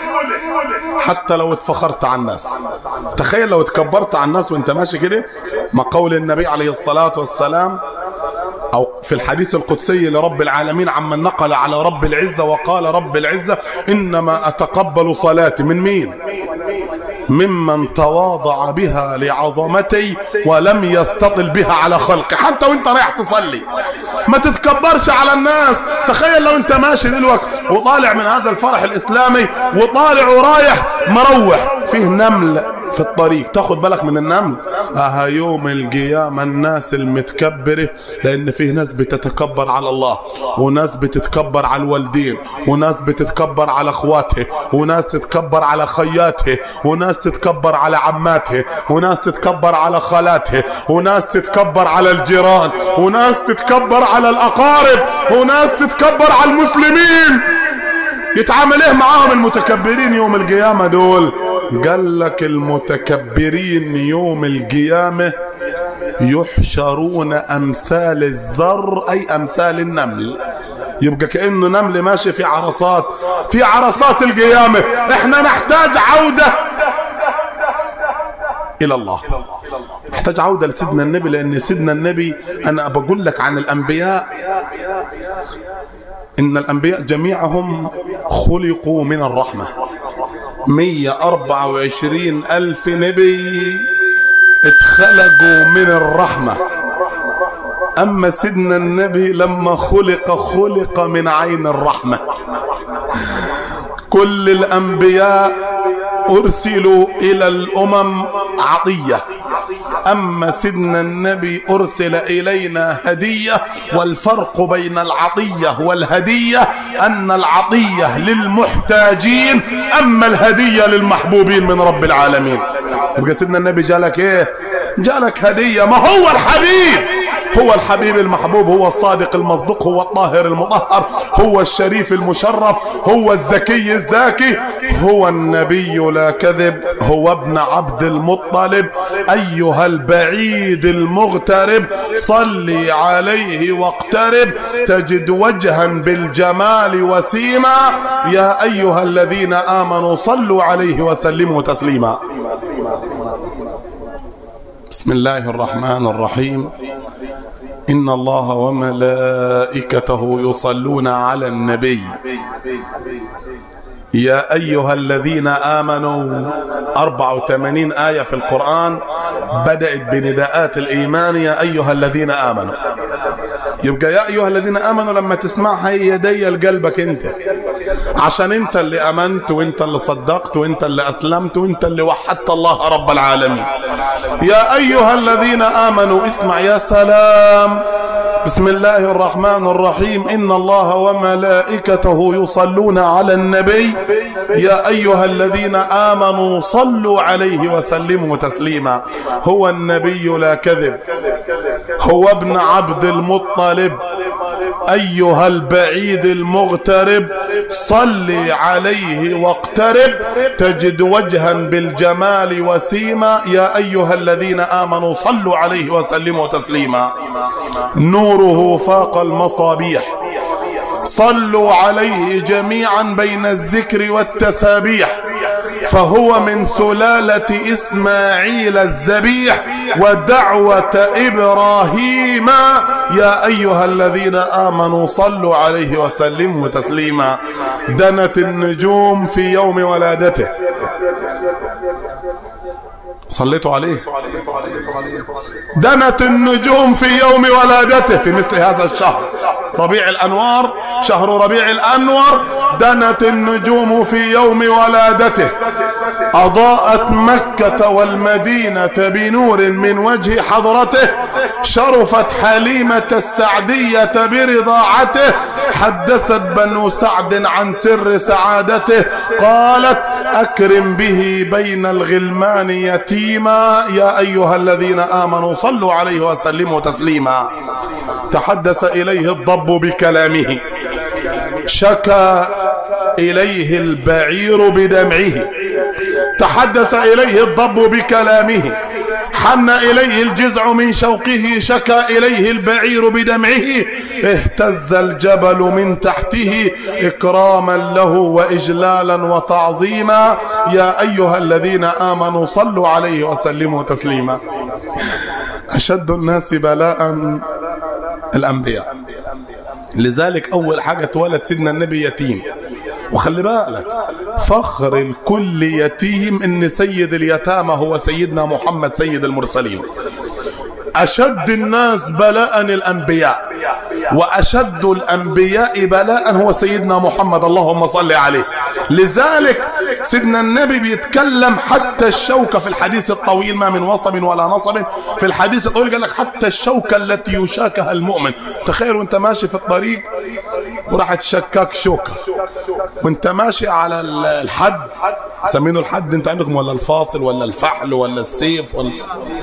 حتى لو اتفخرت على الناس تخيل لو اتكبرت على الناس وانت ماشي كده ما قول النبي عليه الصلاة والسلام أو في الحديث القدسي لرب العالمين عمن نقل على رب العزة وقال رب العزة إنما أتقبل صلاتي من مين ممن تواضع بها لعظمتي ولم يستطل بها على خلقي حتى وانت رايح تصلي ما تتكبرش على الناس تخيل لو انت ماشي دلوقتي وطالع من هذا الفرح الاسلامي وطالع ورايح مروح فيه نمل في الطريق تاخد بالك من النمل اه يوم القيامة الناس المتكبرة لان فيه ناس بتتكبر على الله وناس بتتكبر على الوالدين وناس بتتكبر على اخواتها وناس تتكبر على خياتها وناس تتكبر على عماتها وناس تتكبر على خالاتها وناس تتكبر على الجيران وناس تتكبر على الاقارب وناس تتكبر على المسلمين يتعامل ايه معاهم المتكبرين يوم القيامة دول قال لك المتكبرين يوم القيامة يحشرون أمثال الذر أي أمثال النمل يبقى كأنه نمل ماشي في عرصات في عرصات القيامة احنا نحتاج عودة إلى الله نحتاج عودة لسيدنا النبي لأن سيدنا النبي أنا بقول لك عن الأنبياء إن الأنبياء جميعهم خلقوا من الرحمة 124 ألف نبي اتخلقوا من الرحمة اما سيدنا النبي لما خلق خلق من عين الرحمة كل الانبياء ارسلوا الى الامم عطيه اما سيدنا النبي ارسل الينا هديه والفرق بين العطيه والهديه ان العطيه للمحتاجين اما الهديه للمحبوبين من رب العالمين يبقى سيدنا النبي جالك ايه جالك هديه ما هو الحبيب هو الحبيب المحبوب هو الصادق المصدوق هو الطاهر المطهر هو الشريف المشرف هو الذكي الزاكي هو النبي لا كذب هو ابن عبد المطلب أيها البعيد المغترب صلي عليه واقترب تجد وجها بالجمال وسيما يا أيها الذين آمنوا صلوا عليه وسلموا تسليما بسم الله الرحمن الرحيم إن الله وملائكته يصلون على النبي يا أيها الذين آمنوا 84 آية في القرآن بدأت بنداءات الإيمان يا أيها الذين آمنوا يبقى يا أيها الذين آمنوا لما تسمعها يدي لقلبك أنت عشان أنت اللي أمنت وأنت اللي صدقت وأنت اللي أسلمت وأنت اللي وحدت الله رب العالمين يا أيها الذين آمنوا اسمع يا سلام بسم الله الرحمن الرحيم إن الله وملائكته يصلون على النبي يا أيها الذين آمنوا صلوا عليه وسلموا تسليما هو النبي لا كذب هو ابن عبد المطلب أيها البعيد المغترب صل عليه واقترب تجد وجها بالجمال وسيما يا أيها الذين آمنوا صلوا عليه وسلموا تسليما نوره فاق المصابيح صلوا عليه جميعا بين الذكر والتسابيح فهو من سلالة إسماعيل الذبيح ودعوة إبراهيم يا أيها الذين آمنوا صلوا عليه وسلموا تسليما دنت النجوم في يوم ولادته صليتوا عليه دنت النجوم في يوم ولادته في مثل هذا الشهر ربيع الأنوار شهر ربيع الأنور دنت النجوم في يوم ولادته أضاءت مكة والمدينة بنور من وجه حضرته شرفت حليمة السعدية برضاعته حدثت بنو سعد عن سر سعادته قالت أكرم به بين الغلمان يتيما يا أيها الذين آمنوا صلوا عليه وسلموا تسليما تحدث إليه الضب بكلامه شكى إليه البعير بدمعه تحدث إليه الضب بكلامه حن إليه الجزع من شوقه شكى إليه البعير بدمعه اهتز الجبل من تحته إكراما له وإجلالا وتعظيما يا أيها الذين آمنوا صلوا عليه وسلموا تسليما أشد الناس بلاء الأنبياء لذلك أول حاجة اتولد سيدنا النبي يتيم وخلي بالك فخر الكل يتيم ان سيد اليتامى هو سيدنا محمد سيد المرسلين اشد الناس بلاء الانبياء واشد الانبياء بلاء هو سيدنا محمد اللهم صل عليه لذلك سيدنا النبي بيتكلم حتى الشوكة في الحديث الطويل ما من وصب ولا نصب في الحديث الطويل قال لك حتى الشوكة التي يشاكها المؤمن تخيل وانت ماشي في الطريق وراحت شكاك شوكة وانت ماشي على الحد سمينه الحد انت عندكم ولا الفاصل ولا الفحل ولا السيف ولا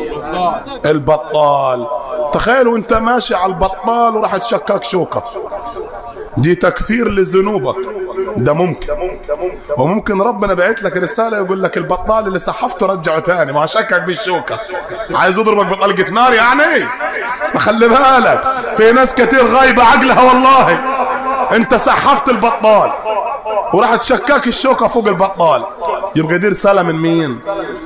البطال تخيل وانت ماشي على البطال وراحت شكاك شوكة دي تكفير لذنوبك ده ممكن وممكن ربنا بعت لك رساله يقول لك البطال اللي سحفته رجعه تاني ما شكك بالشوكه عايز يضربك بطلقه نار يعني ما خلي بالك في ناس كتير غايبه عقلها والله انت سحفت البطال وراح تشكاك الشوكه فوق البطال يبقى دي رساله من مين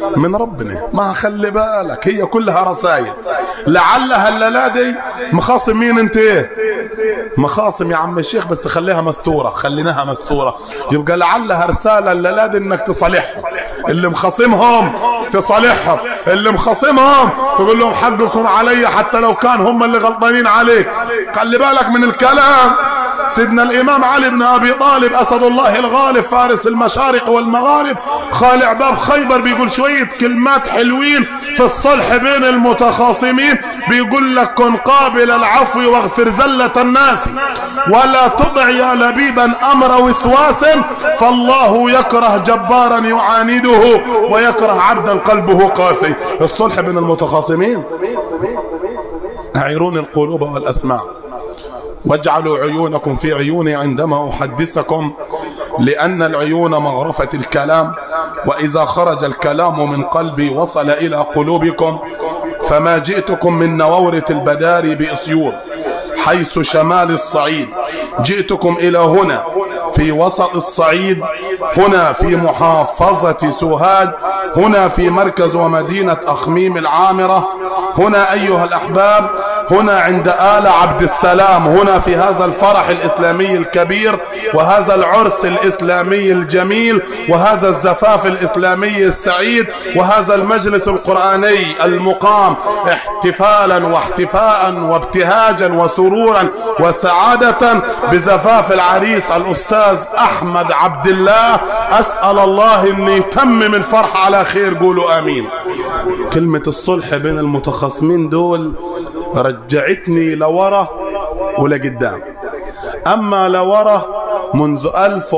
من ربنا ما خلي بالك هي كلها رسائل لعلها الليلة دي مخاصم مين انت ايه مخاصم يا عم الشيخ بس خليها مستورة خليناها مستورة يبقى لعلها رسالة الليلة دي انك تصالحهم اللي مخاصمهم تصالحهم اللي مخاصمهم تقول لهم حقكم علي حتى لو كان هم اللي غلطانين عليك خلي بالك من الكلام سيدنا الإمام علي بن أبي طالب أسد الله الغالب فارس المشارق والمغارب خالع باب خيبر بيقول شوية كلمات حلوين في الصلح بين المتخاصمين بيقول لك كن قابل العفو واغفر زلة الناس ولا تطع يا لبيبا أمر وسواس فالله يكره جبارا يعانده ويكره عبدا قلبه قاسي الصلح بين المتخاصمين أعيرون القلوب والأسماع واجعلوا عيونكم في عيوني عندما أحدثكم لأن العيون مغرفة الكلام وإذا خرج الكلام من قلبي وصل إلى قلوبكم فما جئتكم من نوورة البداري بأسيور حيث شمال الصعيد جئتكم إلى هنا في وسط الصعيد هنا في محافظة سوهاج هنا في مركز ومدينة أخميم العامرة هنا أيها الأحباب هنا عند آل عبد السلام هنا في هذا الفرح الإسلامي الكبير وهذا العرس الإسلامي الجميل وهذا الزفاف الإسلامي السعيد وهذا المجلس القرآني المقام احتفالا واحتفاء وابتهاجا وسرورا وسعادة بزفاف العريس الأستاذ أحمد عبد الله أسأل الله أن يتمم الفرح على خير قولوا آمين كلمة الصلح بين المتخاصمين دول رجعتني لورا ولقدام أما لورا منذ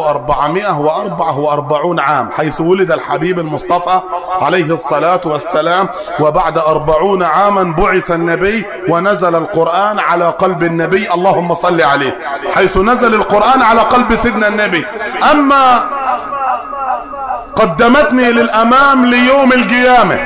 1444 عام حيث ولد الحبيب المصطفى عليه الصلاة والسلام وبعد أربعون عاما بعث النبي ونزل القرآن على قلب النبي اللهم صل عليه حيث نزل القرآن على قلب سيدنا النبي أما قدمتني للأمام ليوم القيامة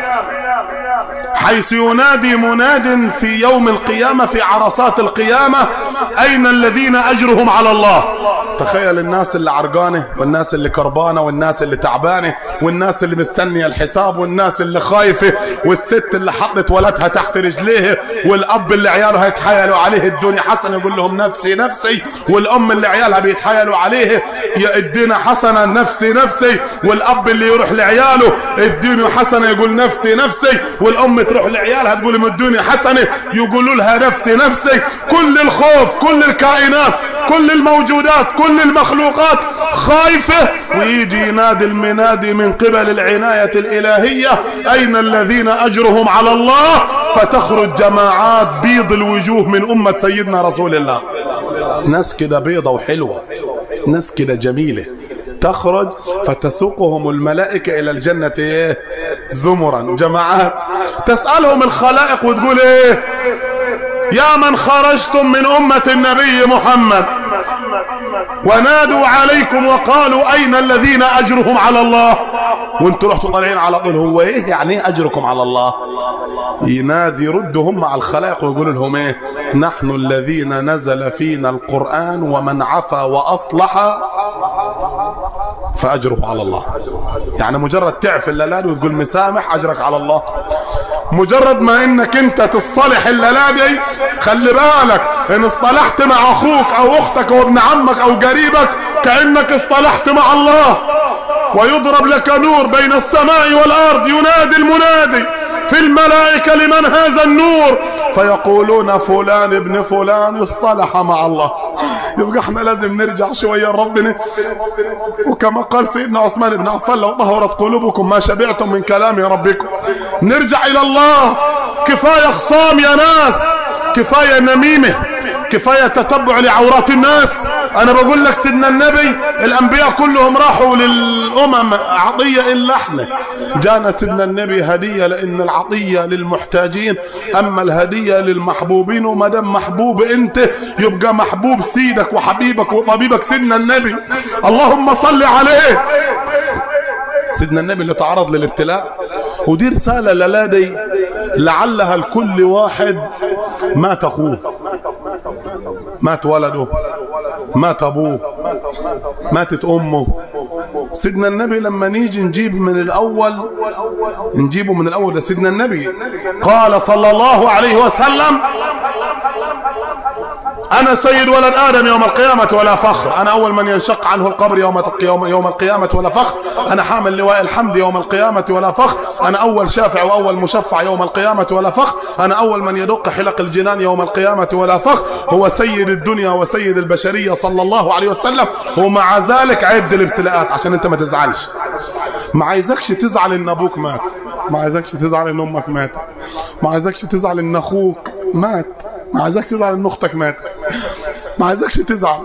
حيث ينادي مناد في يوم القيامة في عرصات القيامة أين الذين أجرهم على الله تخيل الناس اللي عرقانة والناس اللي كربانة والناس اللي تعبانة والناس اللي مستنية الحساب والناس اللي خايفة والست اللي حطت ولدها تحت رجليه والأب اللي عيالها يتحايلوا عليه الدنيا حسنة يقول لهم نفسي نفسي والأم اللي عيالها بيتحايلوا عليه يا ادينا حسنة نفسي نفسي والأب اللي يروح لعياله اديني حسنة يقول نفسي نفسي والأم تروح لعيالها تقول مدوني حسنة يقولوا لها نفسي نفسي كل الخوف كل الكائنات كل الموجودات كل المخلوقات خايفة ويجي ينادي المنادي من قبل العناية الإلهية أين الذين أجرهم على الله فتخرج جماعات بيض الوجوه من أمة سيدنا رسول الله ناس كده بيضة وحلوة ناس كده جميلة تخرج فتسوقهم الملائكة إلى الجنة إيه زمرا جماعات تسألهم الخلائق وتقول إيه يا من خرجتم من أمة النبي محمد ونادوا عليكم وقالوا أين الذين أجرهم على الله وانتوا رحتوا طالعين على طول هو ايه يعني ايه أجركم على الله ينادي يردوا هم على الخلائق ويقولوا لهم ايه نحن الذين نزل فينا القرآن ومن عفا وأصلح فأجره على الله يعني مجرد تعفي الليالي وتقول مسامح أجرك على الله مجرد ما انك انت تصلح الليلة دي خلي بالك ان اصطلحت مع اخوك او اختك او ابن عمك او قريبك كأنك اصطلحت مع الله ويضرب لك نور بين السماء والارض ينادي المنادي في الملائكة لمن هذا النور فيقولون فلان ابن فلان اصطلح مع الله يبقى احنا لازم نرجع شوية لربنا وكما قال سيدنا عثمان بن عفان لو طهرت قلوبكم ما شبعتم من كلام ربكم نرجع الى الله كفاية خصام يا ناس كفاية نميمة كفاية تتبع لعورات الناس انا بقول لك سيدنا النبي الانبياء كلهم راحوا للامم عطية الا احنا جانا سيدنا النبي هدية لان العطية للمحتاجين اما الهدية للمحبوبين وما دام محبوب انت يبقى محبوب سيدك وحبيبك وطبيبك سيدنا النبي اللهم صل عليه سيدنا النبي اللي تعرض للابتلاء ودي رسالة للادي لعلها لكل واحد مات اخوه مات ولده مات ابوه ماتت امه سيدنا النبي لما نيجي نجيب من الأول نجيبه من الأول ده سيدنا النبي قال صلى الله عليه وسلم أنا سيد ولد آدم يوم القيامة ولا فخر أنا أول من ينشق عنه القبر يوم يوم يوم القيامة ولا فخر أنا حامل لواء الحمد يوم القيامة ولا فخر أنا أول شافع وأول مشفع يوم القيامة ولا فخر أنا أول من يدق حلق الجنان يوم القيامة ولا فخر هو سيد الدنيا وسيد البشرية صلى الله عليه وسلم ومع ذلك عد الابتلاءات عشان أنت ما تزعلش ما عايزكش تزعل إن أبوك مات ما عايزكش تزعل إن أمك ماتت ما عايزكش تزعل إن أخوك مات ما عايزك تزعل ان اختك ماتت ما عايزكش تزعل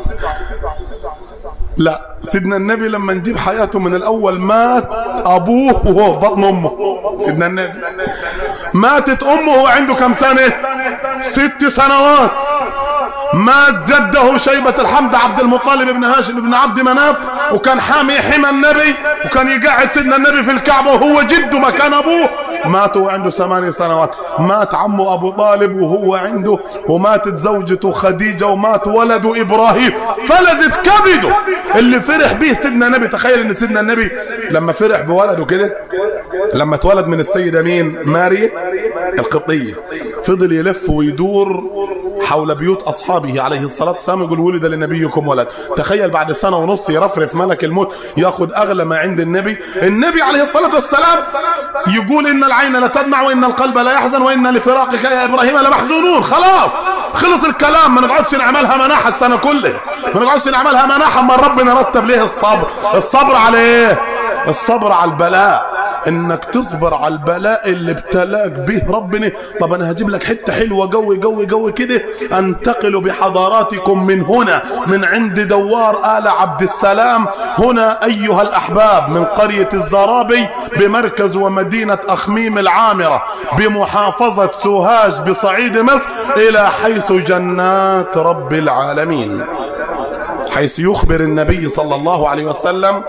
لا سيدنا النبي لما نجيب حياته من الاول مات ابوه وهو في بطن امه سيدنا النبي ماتت امه وهو عنده كم سنه ست سنوات مات جده شيبة الحمد عبد المطلب بن هاشم بن عبد مناف وكان حامي حمى النبي وكان يقعد سيدنا النبي في الكعبة وهو جده مكان أبوه مات وهو عنده ثمانية سنوات مات عمه أبو طالب وهو عنده وماتت زوجته خديجة ومات ولده إبراهيم فلدت كبده اللي فرح به سيدنا النبي تخيل ان سيدنا النبي لما فرح بولده كده لما اتولد من السيدة مين ماريا القبطية فضل يلف ويدور حول بيوت أصحابه عليه الصلاة والسلام يقول ولد لنبيكم ولد تخيل بعد سنة ونص يرفرف ملك الموت ياخذ أغلى ما عند النبي النبي عليه الصلاة والسلام يقول إن العين لا تدمع وإن القلب لا يحزن وإن لفراقك يا إبراهيم لمحزونون خلاص خلص الكلام ما نقعدش نعملها مناحة السنة كلها ما نقعدش نعملها مناحة اما ربنا رتب ليه الصبر الصبر على ايه الصبر على البلاء انك تصبر على البلاء اللي ابتلاك به ربنا طب انا هجيب لك حته حلوه قوي قوي قوي كده انتقل بحضاراتكم من هنا من عند دوار ال عبد السلام هنا ايها الاحباب من قريه الزرابي بمركز ومدينه اخميم العامره بمحافظه سوهاج بصعيد مصر الى حيث جنات رب العالمين حيث يخبر النبي صلى الله عليه وسلم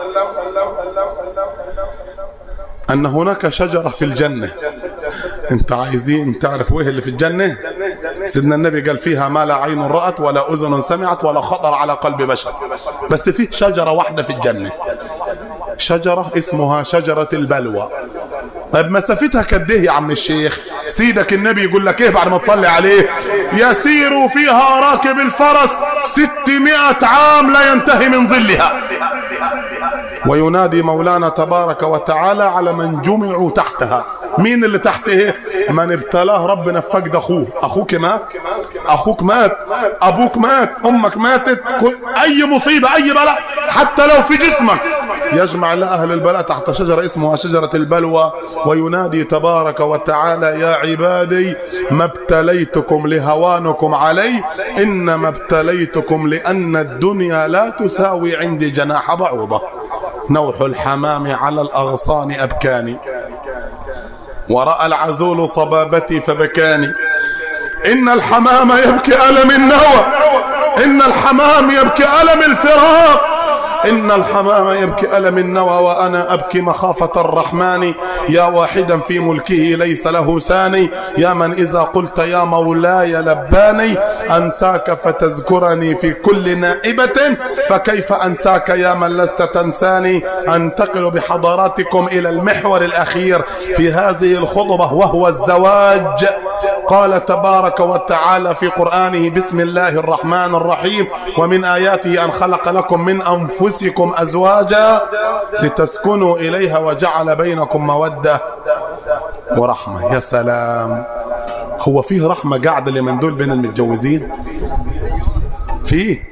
أن هناك شجرة في الجنة أنت عايزين تعرفوا إيه اللي في الجنة سيدنا النبي قال فيها ما لا عين رأت ولا أذن سمعت ولا خطر على قلب بشر بس في شجرة واحدة في الجنة شجرة اسمها شجرة البلوى طيب مسافتها قد ايه يا عم الشيخ سيدك النبي يقول لك ايه بعد ما تصلي عليه يسير فيها راكب الفرس ستمائة عام لا ينتهي من ظلها وينادي مولانا تبارك وتعالى على من جمعوا تحتها مين اللي تحته من ابتلاه ربنا فقد اخوه اخوك مات اخوك مات ابوك مات امك ماتت اي مصيبة اي بلاء حتى لو في جسمك يجمع لأهل البلاء تحت شجرة اسمها شجرة البلوى وينادي تبارك وتعالى يا عبادي ما ابتليتكم لهوانكم علي إنما ابتليتكم لأن الدنيا لا تساوي عندي جناح بعوضة نوح الحمام على الأغصان أبكاني ورأى العزول صبابتي فبكاني إن الحمام يبكي ألم النوى إن الحمام يبكي ألم الفراق إن الحمام يبكي ألم النوى وأنا أبكي مخافة الرحمن يا واحدا في ملكه ليس له ثاني يا من إذا قلت يا مولاي لباني أنساك فتذكرني في كل نائبة فكيف أنساك يا من لست تنساني أنتقل بحضاراتكم إلى المحور الأخير في هذه الخطبة وهو الزواج قال تبارك وتعالى في قرآنه بسم الله الرحمن الرحيم ومن آياته أن خلق لكم من أنفسكم أزواجا لتسكنوا إليها وجعل بينكم مودة ورحمة يا سلام هو فيه رحمة قاعدة لمن دول بين المتجوزين فيه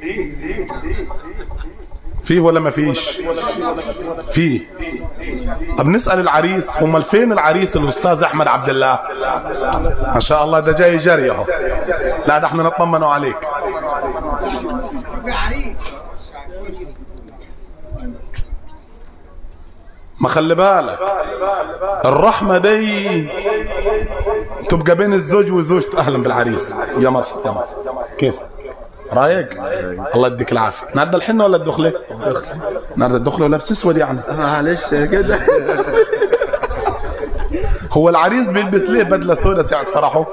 فيه ولا ما فيش فيه طب نسأل العريس هم فين العريس الأستاذ أحمد عبد الله ما شاء الله ده جاي جري اهو لا ده احنا نطمنوا عليك ما خلي بالك الرحمة دي تبقى بين الزوج وزوجته أهلا بالعريس يا مرحبا يا مرحبا كيف رايق الله يديك العافية النهارده الحنة ولا الدخلة النهارده الدخلة ولابس اسود يعني معلش كده هو العريس بيلبس ليه بدلة سوداء ساعة فرحه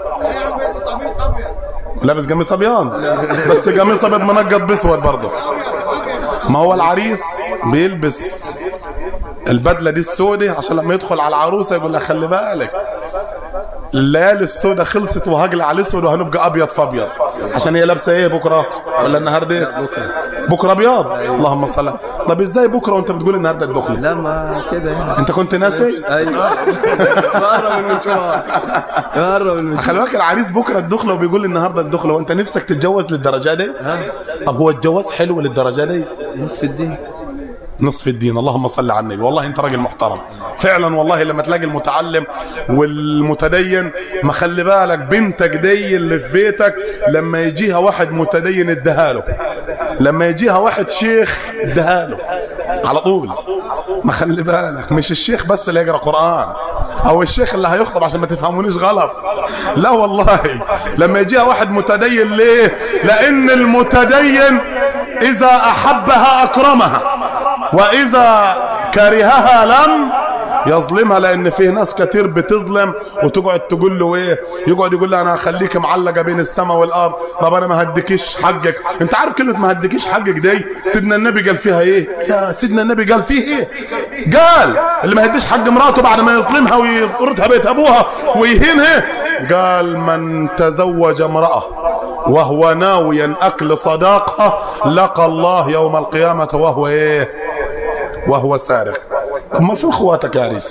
ولابس قميص ابيض بس قميص ابيض منقط باسود برضه ما هو العريس بيلبس البدله دي السوداء عشان لما يدخل على العروسه يقول لها خلي بالك الليالي السوداء خلصت وهقلع على الاسود وهنبقى ابيض فابيض عشان هي لابسه ايه بكره ولا النهارده بكره ابيض اللهم صل طب ازاي بكره وانت بتقول النهارده الدخله لا ما كده يعني انت كنت ناسي ايوه قرب المشوار قرب المشوار خلي بالك العريس بكره الدخله وبيقول النهارده الدخله وانت نفسك تتجوز للدرجه دي طب هو الجواز حلو للدرجه دي نصف الدين نصف الدين اللهم صل على النبي والله انت راجل محترم فعلا والله لما تلاقي المتعلم والمتدين ما خلي بالك بنتك دي اللي في بيتك لما يجيها واحد متدين اديها له لما يجيها واحد شيخ اديها له على طول ما خلي بالك مش الشيخ بس اللي يقرا قران او الشيخ اللي هيخطب عشان ما تفهمونيش غلط لا والله لما يجيها واحد متدين ليه لان المتدين اذا احبها اكرمها واذا كرهها لم يظلمها لان فيه ناس كتير بتظلم وتقعد تقول له ايه يقعد يقول لها انا هخليك معلقه بين السماء والارض طب انا ما هديكيش حقك انت عارف كلمه ما هديكيش حقك دي سيدنا النبي قال فيها ايه يا سيدنا النبي قال فيه ايه قال اللي ما يديش حق مراته بعد ما يظلمها ويطردها بيت ابوها ويهينها قال من تزوج امراه وهو ناويا اكل صداقه لقى الله يوم القيامه وهو ايه وهو سارق اما في اخواتك يا عريس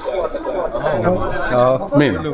مين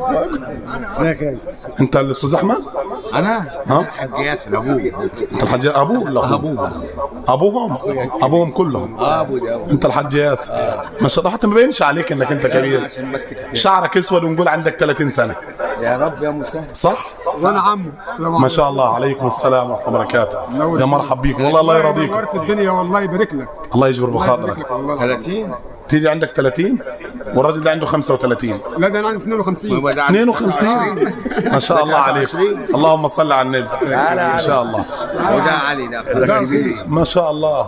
انت الاستاذ احمد انا ها حاج ياسر ابوه انت الحاج ابوه ولا أخوه؟ ابوه ابوهم ابوهم كلهم اه ابوه ده ابوه انت الحاج ياسر ما شاء الله حتى ما بينش عليك انك انت كبير عشان بس كده شعرك اسود ونقول عندك 30 سنه يا رب يا مسهل صح وانا عمه السلام ما شاء الله عليكم السلام ورحمه الله وبركاته يا مرحب بيك والله الله يرضيك نورت الدنيا والله يبارك لك الله يجبر الله يبارك بخاطرك لك والله 30 تيجي عندك 30 والراجل ده عنده 35 لا ده انا عندي 52 ويبقى ده عندي 52 ما شاء الله عليك اللهم صل على النبي ان شاء الله وده علي ده اخوك كبير ما شاء الله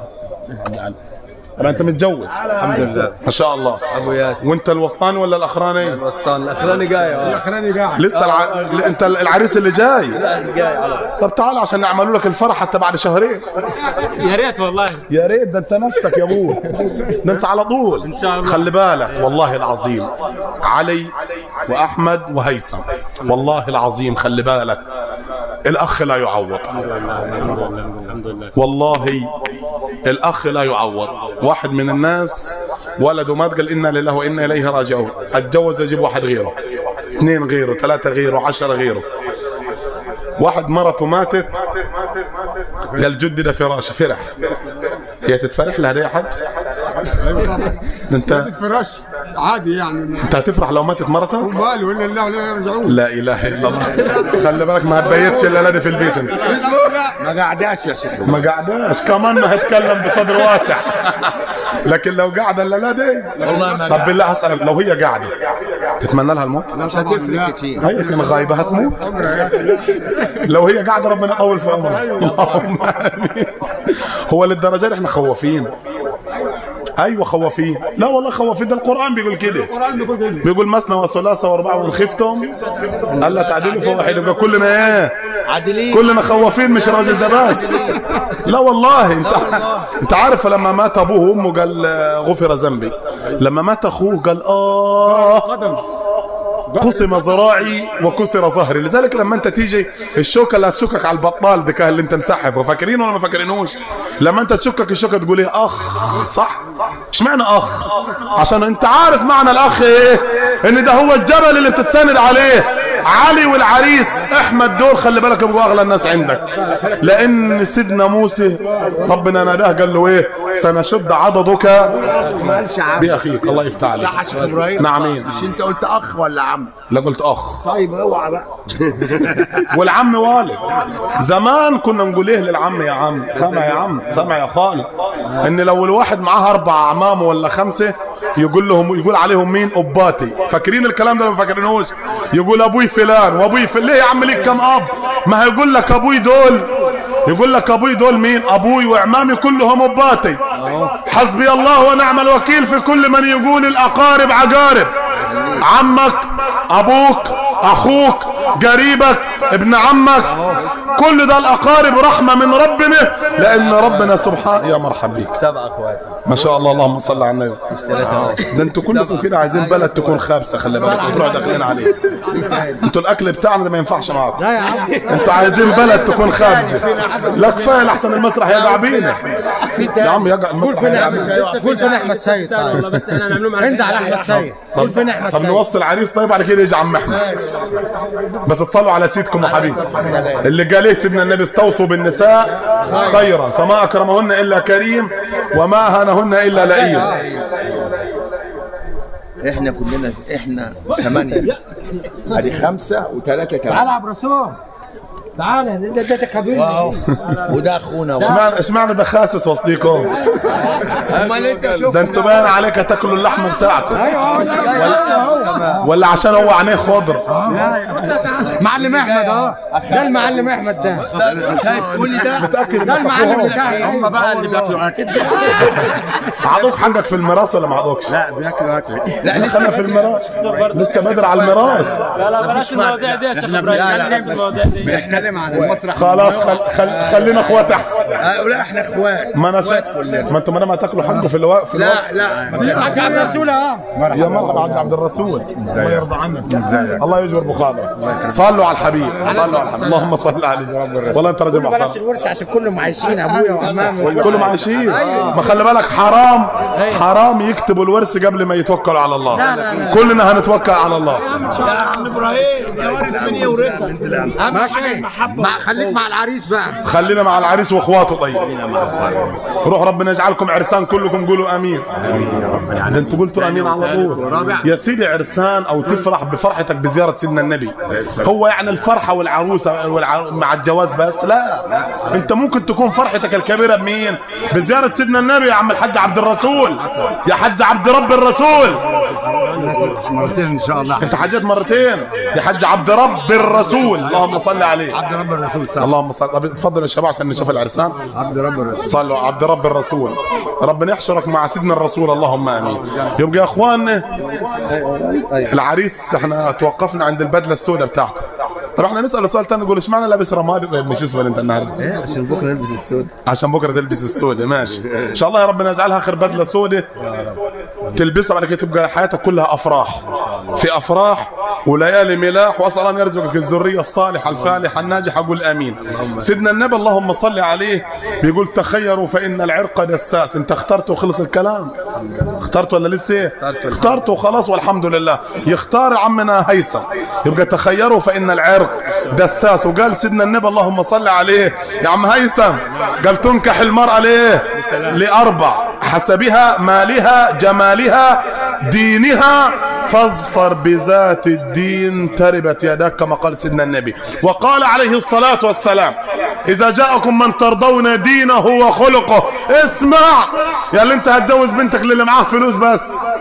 طبعا انت متجوز الحمد لله ما شاء الله ابو ياسر وانت الوسطاني ولا الاخراني الوسطان الاخراني جاي اه الاخراني قاعد لسه الع... انت العريس اللي جاي جاي على طول طب تعال عشان نعملوا لك الفرح حتى بعد شهرين يا ريت والله يا ريت ده انت نفسك يا ابوه ده انت على طول ان شاء الله. خلي بالك والله العظيم علي واحمد وهيثم والله العظيم خلي بالك الاخ لا يعوض الحمد لله والله الاخ لا يعوض واحد من الناس ولده مات قال انا لله وانا اليه راجعون اتجوز اجيب واحد غيره اثنين غيره ثلاثه غيره عشرة غيره واحد مرته ماتت قال جدي ده فراش فرح هي تتفرح لها ده يا حاج ده انت الفراش عادي يعني انت هتفرح لو ماتت مرتك ماله الا الله ولا يرجعون لا اله الا الله خلي بالك ما هتبيتش الا لا في البيت انت ما قعداش يا شيخ ما قعداش كمان ما هتكلم بصدر واسع لكن لو قاعده الا لا دي والله ما طب بالله اسالك لو هي قاعده تتمنى لها الموت مش هتفرق كتير هي كان غايبه هتموت لو هي قاعده ربنا يطول في عمرها اللهم امين هو للدرجه دي احنا خوافين ايوه خوافين لا والله خوافين ده القران بيقول كده القران بيقول كده بيقول مثنى وثلاثة وأربعة وإن خفتم ألا تعدلوا فواحد يبقى كلنا إيه عادلين كلنا خوافين مش الراجل ده بس لا والله انت انت عارف لما مات ابوه وامه قال آه، غفر ذنبي لما مات اخوه قال اه قدم قسم ذراعي وكسر ظهري لذلك لما انت تيجي الشوكه اللي هتشكك على البطال ده كان اللي انت مسحف وفاكرينه ولا ما فاكرينوش لما انت تشكك الشوكه تقول ايه اخ صح اشمعنى اخ عشان انت عارف معنى الاخ ايه ان ده هو الجبل اللي بتتسند عليه علي والعريس احمد دول خلي بالك يبقوا اغلى الناس عندك لان سيدنا موسى ربنا ناداه قال له ايه سنشد عضدك ما قالش عم باخيك الله يفتح عليك صح يا شيخ ابراهيم نعمين مش انت قلت اخ ولا عم لا قلت اخ طيب اوعى بقى والعم والد زمان كنا نقول ايه للعم يا عم سامع يا عم سامع يا خالد ان لو الواحد معاه اربع اعمام ولا خمسه يقول لهم يقول عليهم مين اباتي فاكرين الكلام ده ولا ما فاكرينوش يقول ابوي فلان وابوي فلان ليه يا عم ليك كم اب ما هيقول لك ابوي دول يقول لك ابوي دول مين ابوي واعمامي كلهم اباتي حسبي الله ونعم الوكيل في كل من يقول الاقارب عقارب عمك ابوك اخوك قريبك ابن عمك كل ده الاقارب رحمه من ربنا لان ربنا سبحانه يا مرحب بيك سبع اخواتي ما شاء الله اللهم صل على النبي ثلاثة ده انتوا كلكم كده عايزين بلد تكون خابسه خلي بالك وتروحوا داخلين عليه انتوا الاكل بتاعنا ده ما ينفعش معاكم لا يا عم انتوا عايزين بلد تكون خابسه لا كفايه لحسن المسرح يقع بينا في يا عم يقع قول فين احمد سيد قول فين احمد سيد تاني والله بس احنا هنعملوه مع انت على احمد سيد قول فين احمد طب سيد نوصل عريس طيب على كده يجي عم احمد بس تصلوا على سيدكم يا حبيبي اللي قال ايه سيدنا النبي استوصوا بالنساء خيرا فما اكرمهن الا كريم وما اهانهن الا لئيم احنا كلنا احنا ثمانية ادي خمسة وثلاثة كمان تعال عبد الرسول تعال ده ده كبير وده اخونا اشمعنى اشمعنى ده خاسس وسطيكم امال انت شوف ده انتوا باين عليك هتاكلوا اللحمه بتاعته ولا عشان هو عينيه خضر معلم احمد اه ده المعلم احمد ده شايف كل ده متاكد ده المعلم بتاعي هم بقى اللي بياكلوا اكل عضوك حقك في الميراث ولا ما عضوكش لا بياكلوا اكل لا دخلنا في الميراث لسه بدر على الميراث لا لا بلاش المواضيع دي يا شيخ ابراهيم بلاش المواضيع دي بنتكلم عن المسرح خلاص خل... خل... خلينا اخوات احسن آه، لا احنا اخوات ما انا ش... اخوات كلنا ما انتوا ما دام هتاكلوا حقه في الوقت في الوقت لا لا عبد الرسول اه يا مرحبا عبد عبد الرسول الله يرضى عنك الله يجبر بخاطرك صلوا على الحبيب صلوا على الحبيب اللهم صل عليه والله انت راجل بلاش محترم الورثه عشان كلهم عايشين ابويا وعمامي كلهم عايشين ما خلي بالك حرام حرام يكتبوا الورث قبل ما يتوكلوا على الله كلنا هنتوكل على الله يا عم ابراهيم يا وارث مين يورثك ماشي مع خليك مع العريس بقى خلينا مع العريس واخواته طيب روح ربنا يجعلكم عرسان كلكم قولوا امين ده انتوا قلتوا امين على طول يا سيدي عرسان او تفرح بفرحتك بزياره سيدنا النبي هو يعني الفرحه والعروسه والع... مع الجواز بس لا انت ممكن تكون فرحتك الكبيره بمين بزياره سيدنا النبي يا عم الحاج عبد الرسول يا حاج عبد رب الرسول مرتين ان شاء الله انت حجيت مرتين يا حج عبد رب الرسول اللهم صل عليه عبد رب الرسول صح اللهم صل طب اتفضل يا شباب عشان نشوف العرسان عبد رب الرسول صلوا عبد رب الرسول ربنا يحشرك مع سيدنا الرسول اللهم امين يبقى يا اخواننا العريس احنا توقفنا عند البدله السوداء بتاعته طب احنا نسال سؤال تاني نقول اشمعنى لابس رمادي طيب مش اسود انت النهارده عشان بكره نلبس السود عشان بكره تلبس السوداء ماشي ان شاء الله يا ربنا يجعلها اخر بدله سوداء تلبسها بعد كده تبقى حياتك كلها افراح في افراح وليالي ملاح واسال ان يرزقك الذريه الصالحه الفالحه الناجحه قول امين سيدنا النبي اللهم صل عليه بيقول تخيروا فان العرق دساس انت اخترت وخلص الكلام اخترت ولا لسه اخترت وخلاص والحمد لله يختار عمنا هيثم يبقى تخيروا فان العرق دساس وقال سيدنا النبي اللهم صل عليه يا عم هيثم قال تنكح المرأة ليه لأربع حسبها مالها جمالها دينها فاظفر بذات الدين تربت يداك كما قال سيدنا النبي وقال عليه الصلاة والسلام إذا جاءكم من ترضون دينه وخلقه اسمع يا اللي انت هتجوز بنتك للي معاه فلوس بس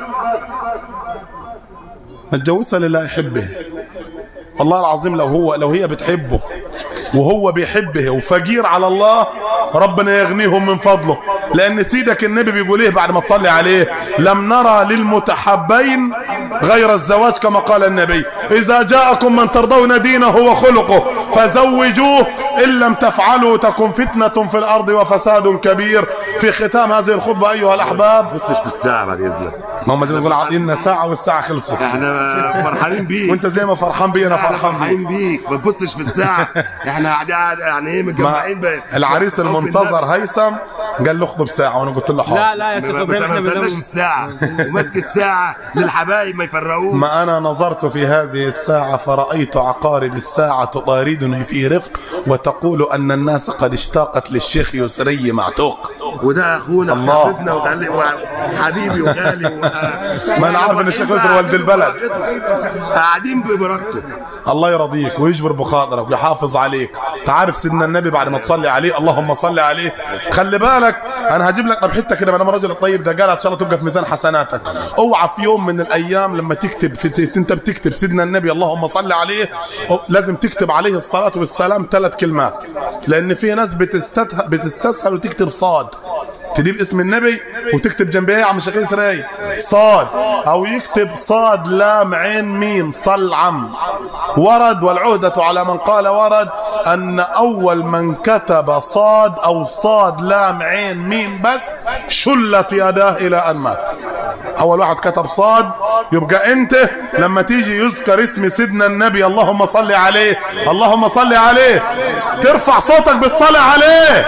هتجوزها للي يحبه والله العظيم لو هو لو هي بتحبه وهو بيحبه وفقير على الله ربنا يغنيهم من فضله لان سيدك النبي بيقول ايه بعد ما تصلي عليه لم نرى للمتحبين غير الزواج كما قال النبي اذا جاءكم من ترضون دينه وخلقه فزوجوه ان لم تفعلوا تكن فتنه في الارض وفساد كبير في ختام هذه الخطبه ايها الاحباب بصش في الساعة بعد إذنك ما هم زي ما تقول عاطينا ساعه والساعه خلصت احنا فرحانين بيك وانت زي ما فرحان بي انا احنا فرحان بيك فرحانين بيك ما تبصش في الساعة احنا قاعدين قاعد- يعني ايه ما متجمعين ب- العريس حب المنتظر النبي. هيثم قال له اخطب ساعه وانا قلت له حاضر لا لا يا شيخ ما- ابراهيم ما احنا ما بنقول استناش الساعة وماسك الساعة للحبايب ما يفرقوش ما أنا نظرت في هذه الساعة فرأيت عقارب الساعة تطاردني في رفق وتقول أن الناس قد اشتاقت للشيخ يسري معتوق وده اخونا الله. وحبيبنا وغالي وحبيبي وغالي و... ما أنا عارف إن الشيخ يسري والد البلد. قاعدين ببركته الله يرضيك ويجبر بخاطرك ويحافظ عليك تعرف سيدنا النبي بعد ما تصلي عليه اللهم صل عليه خلي بالك انا هجيب لك طب حته كده ما دام الراجل الطيب ده قال ان شاء الله تبقى في ميزان حسناتك اوعى في يوم من الايام لما تكتب في انت بتكتب سيدنا النبي اللهم صل عليه أو- لازم تكتب عليه الصلاه والسلام ثلاث كلمات لان في ناس بتستته... بتستسهل وتكتب صاد تجيب اسم النبي وتكتب جنبها يا عم شيخ اسرائيل صاد او يكتب صاد لام عين ميم صل عم ورد والعهدة على من قال ورد ان اول من كتب صاد او صاد لام عين ميم بس شلت يداه الى ان مات اول واحد كتب صاد يبقى انت لما تيجي يذكر اسم سيدنا النبي اللهم صل عليه اللهم صل عليه ترفع صوتك بالصلاة عليه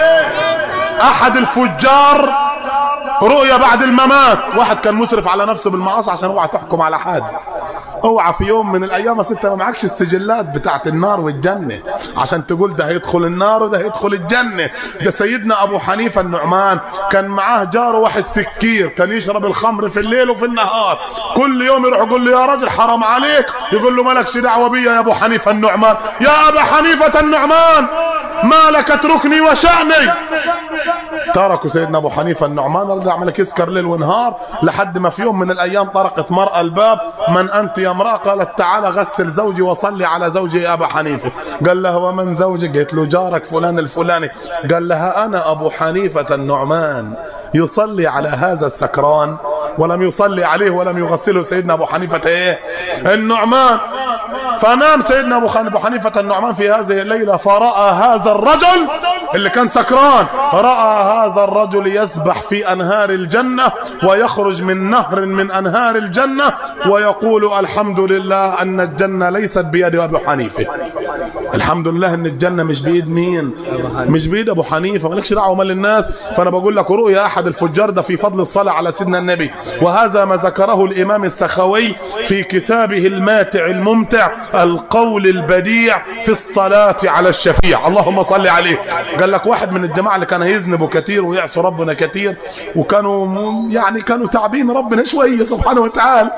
احد الفجار رؤيا بعد الممات واحد كان مسرف على نفسه بالمعاصي عشان اوعى تحكم على حد اوعى في يوم من الايام انت ما معكش السجلات بتاعت النار والجنه عشان تقول ده هيدخل النار وده هيدخل الجنه ده سيدنا ابو حنيفه النعمان كان معاه جاره واحد سكير كان يشرب الخمر في الليل وفي النهار كل يوم يروح يقول له يا راجل حرام عليك يقول له مالكش دعوه بيا يا ابو حنيفه النعمان يا ابا حنيفه النعمان مالك اتركني وشأني تركوا سيدنا ابو حنيفه النعمان رجع عملك يسكر ليل ونهار لحد ما في يوم من الايام طرقت مرأة الباب من انت يا امراه قالت تعالى غسل زوجي وصلي على زوجي يا ابا حنيفه قال لها ومن زوجك قالت له جارك فلان الفلاني قال لها انا ابو حنيفه النعمان يصلي على هذا السكران ولم يصلي عليه ولم يغسله سيدنا ابو حنيفه ايه النعمان فنام سيدنا ابو ابو حنيفه النعمان في هذه الليله فراى هذا الرجل اللي كان سكران راى هذا الرجل يسبح في انهار الجنه ويخرج من نهر من انهار الجنه ويقول الحمد لله ان الجنه ليست بيد ابي حنيفه الحمد لله ان الجنه مش بايد مين مش بايد ابو حنيفه مالكش دعوه مال الناس فانا بقول لك رؤيا احد الفجار ده في فضل الصلاه على سيدنا النبي وهذا ما ذكره الامام السخوي في كتابه الماتع الممتع القول البديع في الصلاه على الشفيع اللهم صل عليه قال لك واحد من الجماعه اللي كان يذنبوا كثير ويعصوا ربنا كثير وكانوا يعني كانوا تعبين ربنا شويه سبحانه وتعالى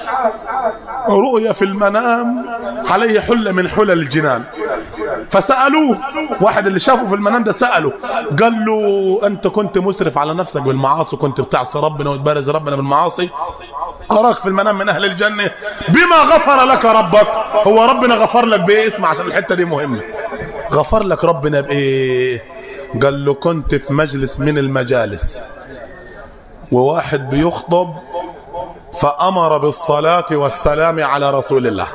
رؤيا في المنام عليه حله من حلل الجنان فسألوه واحد اللي شافه في المنام ده سأله قال له أنت كنت مسرف على نفسك بالمعاصي كنت بتعصي ربنا وتبارز ربنا بالمعاصي أراك في المنام من أهل الجنة بما غفر لك ربك هو ربنا غفر لك بإيه اسمع عشان الحتة دي مهمة غفر لك ربنا بإيه قال له كنت في مجلس من المجالس وواحد بيخطب فأمر بالصلاة والسلام على رسول الله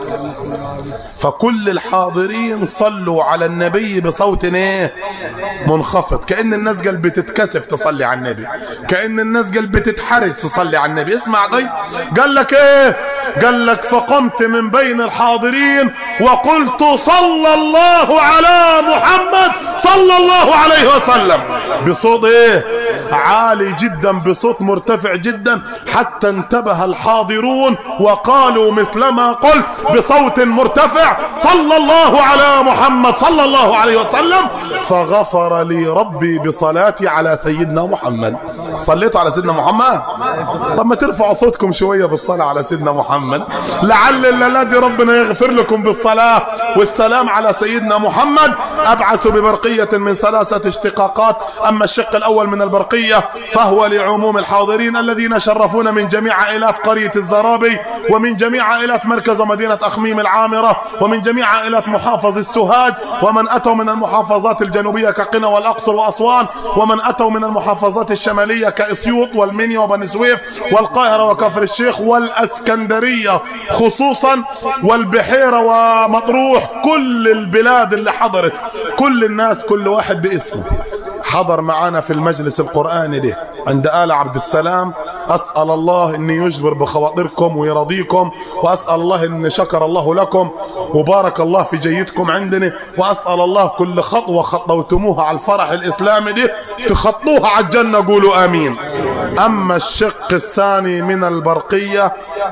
فكل الحاضرين صلوا على النبي بصوت ايه منخفض كأن الناس قال بتتكسف تصلي على النبي كأن الناس قال بتتحرج تصلي على النبي اسمع دي قال لك ايه قال لك فقمت من بين الحاضرين وقلت صلى الله على محمد صلى الله عليه وسلم بصوت ايه عالي جدا بصوت مرتفع جدا حتى انتبه الحاضرون وقالوا مثلما قلت بصوت مرتفع صلى الله على محمد صلى الله عليه وسلم فغفر لي ربي بصلاتي على سيدنا محمد صليت على سيدنا محمد طب ما ترفعوا صوتكم شوية بالصلاة على سيدنا محمد لعل الليلة دي ربنا يغفر لكم بالصلاة والسلام على سيدنا محمد أبعث ببرقية من ثلاثة اشتقاقات أما الشق الأول من البرقية فهو لعموم الحاضرين الذين شرفونا من جميع عائلات قرية الزرابي ومن جميع عائلات مركز مدينة أخميم العامرة ومن جميع عائلات محافظ السوهاج ومن أتوا من المحافظات الجنوبية كقنا والأقصر وأسوان ومن أتوا من المحافظات الشمالية كأسيوط والمنيا وبني سويف والقاهرة وكفر الشيخ والأسكندرية خصوصا والبحيرة ومطروح كل البلاد اللي حضرت كل الناس كل واحد باسمه حضر معنا في المجلس القرآني ده عند آل عبد السلام أسأل الله أن يجبر بخواطركم ويرضيكم وأسأل الله أن شكر الله لكم وبارك الله في جيدكم عندنا وأسأل الله كل خطوة خطوتموها على الفرح الإسلامي ده تخطوها على الجنة قولوا آمين أما الشق الثاني من البرقية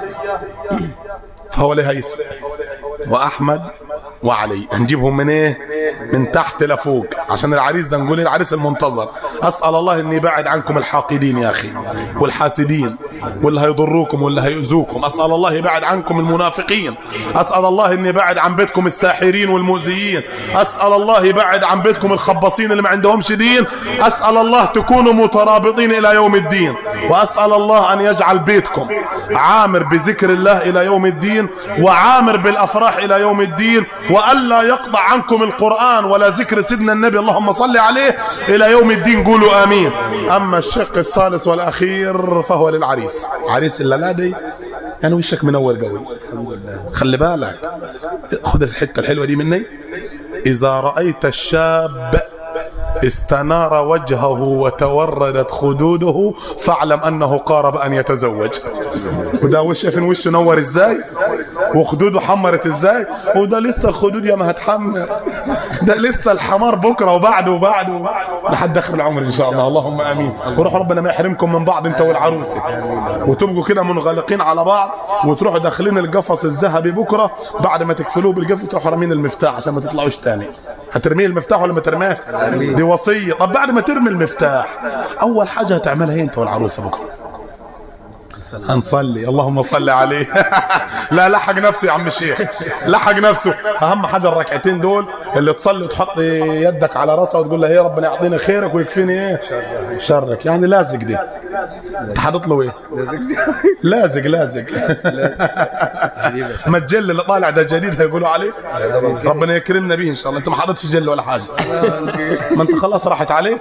فهو لهيثم وأحمد وعلي هنجيبهم من ايه من تحت لفوق عشان العريس ده نقول العريس المنتظر اسال الله اني يبعد عنكم الحاقدين يا اخي والحاسدين واللي هيضروكم واللي هيؤذوكم اسال الله يبعد عنكم المنافقين اسال الله ان يبعد عن بيتكم الساحرين والمؤذيين اسال الله يبعد عن بيتكم الخباصين اللي ما عندهمش دين اسال الله تكونوا مترابطين الى يوم الدين واسال الله ان يجعل بيتكم عامر بذكر الله الى يوم الدين وعامر بالافراح الى يوم الدين والا يقطع عنكم القران ولا ذكر سيدنا النبي اللهم صل عليه الى يوم الدين قولوا امين اما الشق الثالث والاخير فهو للعريس عريس الليلادي يعني وشك منور قوي خلي بالك خذ الحته الحلوه دي مني اذا رايت الشاب استنار وجهه وتوردت خدوده فاعلم انه قارب ان يتزوج وده وشه فين وشه نور ازاي وخدوده حمرت ازاي وده لسه الخدود يا ما هتحمر ده لسه الحمار بكره وبعده وبعده وبعده لحد اخر العمر ان شاء الله اللهم امين وروح ربنا ما يحرمكم من بعض انت والعروسه وتبقوا كده منغلقين على بعض وتروحوا داخلين القفص الذهبي بكره بعد ما تقفلوه بالقفل تروحوا رامين المفتاح عشان ما تطلعوش تاني هترميه المفتاح ولا ما ترماه دي وصيه طب بعد ما ترمي المفتاح اول حاجه هتعملها ايه انت والعروسه بكره هنصلي اللهم صل عليه لا لحق نفسه يا عم الشيخ لحق نفسه اهم حاجه الركعتين دول اللي تصلي وتحط يدك على راسها وتقول له يا ربنا يعطيني خيرك ويكفيني ايه شرك يعني لازق دي انت حاطط له ايه لازق لازق ما الجل اللي طالع ده جديد هيقولوا عليه ربنا يكرمنا به ان شاء الله انت ما حاططش جل ولا حاجه ما انت خلاص راحت عليك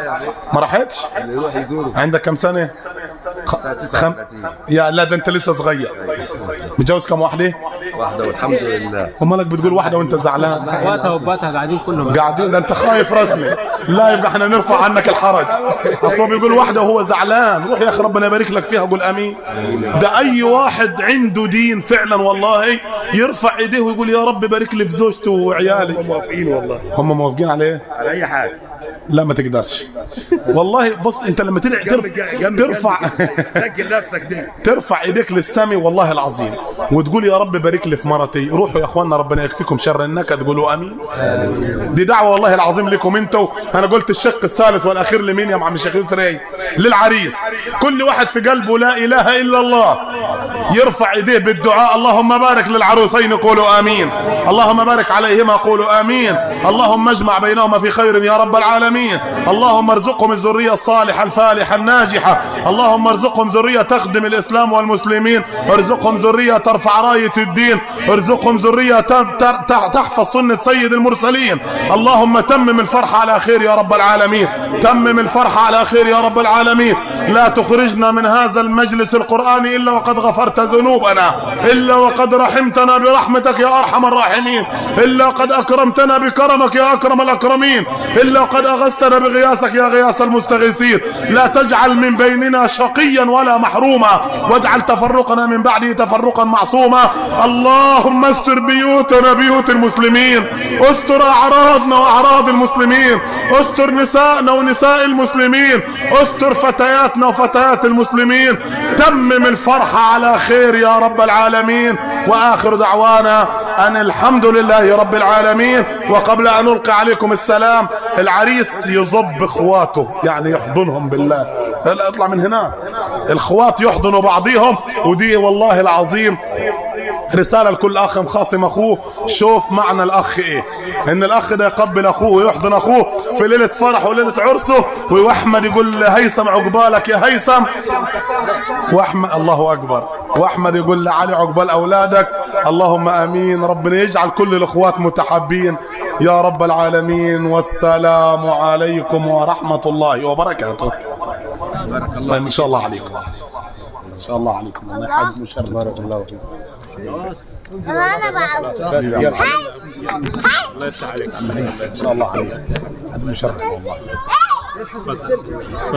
ما راحتش اللي يروح يزوره عندك كم سنه خ... خم... 39 يا لا ده انت لسه صغير متجوز كم واحده واحده والحمد لله ومالك بتقول واحده وانت زعلان اخواتها واباتها قاعدين كلهم قاعدين ده انت خايف رسمي لا يبقى احنا نرفع عنك الحرج اصلا بيقول واحده وهو زعلان روح يا اخي ربنا يبارك لك فيها قول امين ده اي واحد عنده دين فعلا والله يرفع ايديه ويقول يا رب بارك لي في زوجته وعيالي موافقين والله هم موافقين عليه على اي حاجه لا ما تقدرش والله بص انت لما ترع جنب ترف- جنب ترفع سجل نفسك دي ترفع ايديك للسمي والله العظيم وتقول يا رب بارك لي في مرتي روحوا يا اخواننا ربنا يكفيكم شر النكد قولوا امين دي دعوه والله العظيم لكم انتوا انا قلت الشق الثالث والاخير لمين يا عم الشيخ يسري للعريس كل واحد في قلبه لا اله الا الله يرفع ايديه بالدعاء اللهم بارك للعروسين قولوا امين اللهم بارك عليهما قولوا امين اللهم اجمع بينهما في خير يا رب العالمين اللهم ارزقهم الذريه الصالحه الفالحه الناجحه اللهم ارزقهم ذريه تخدم الاسلام والمسلمين ارزقهم ذريه ترفع رايه الدين ارزقهم ذريه تر- تر- تح- تحفظ سنه سيد المرسلين اللهم تمم الفرحه على خير يا رب العالمين تمم الفرحه على خير يا رب العالمين لا تخرجنا من هذا المجلس القراني الا وقد غفرت ذنوبنا الا وقد رحمتنا برحمتك يا ارحم الراحمين الا قد اكرمتنا بكرمك يا اكرم الاكرمين الا قد اغثتنا بغياثك يا غياث المستغيثين لا تجعل من بيننا شقيا ولا محروما واجعل تفرقنا من بعده تفرقا معصوما اللهم استر بيوتنا بيوت المسلمين استر اعراضنا واعراض المسلمين استر نساءنا ونساء المسلمين استر فتياتنا وفتيات المسلمين تمم الفرحة على خير يا رب العالمين واخر دعوانا ان الحمد لله رب العالمين وقبل ان القي عليكم السلام العريس يضب اخواته يعني يحضنهم بالله لا اطلع من هنا الاخوات يحضنوا بعضهم ودي والله العظيم رسالة لكل أخ مخاصم أخوه شوف معنى الأخ إيه إن الأخ ده يقبل أخوه ويحضن أخوه في ليلة فرح وليلة عرسه وأحمد يقول هيثم عقبالك يا هيثم وأحمد الله أكبر وأحمد يقول لعلي عقبال أولادك اللهم آمين ربنا يجعل كل الأخوات متحابين يا رب العالمين والسلام عليكم ورحمة الله وبركاته بارك الله إن شاء الله عليكم إن شاء الله عليكم الله يحفظ مشرف بارك الله فيكم انا بعوض ان شاء الله عليك هذا مشرف والله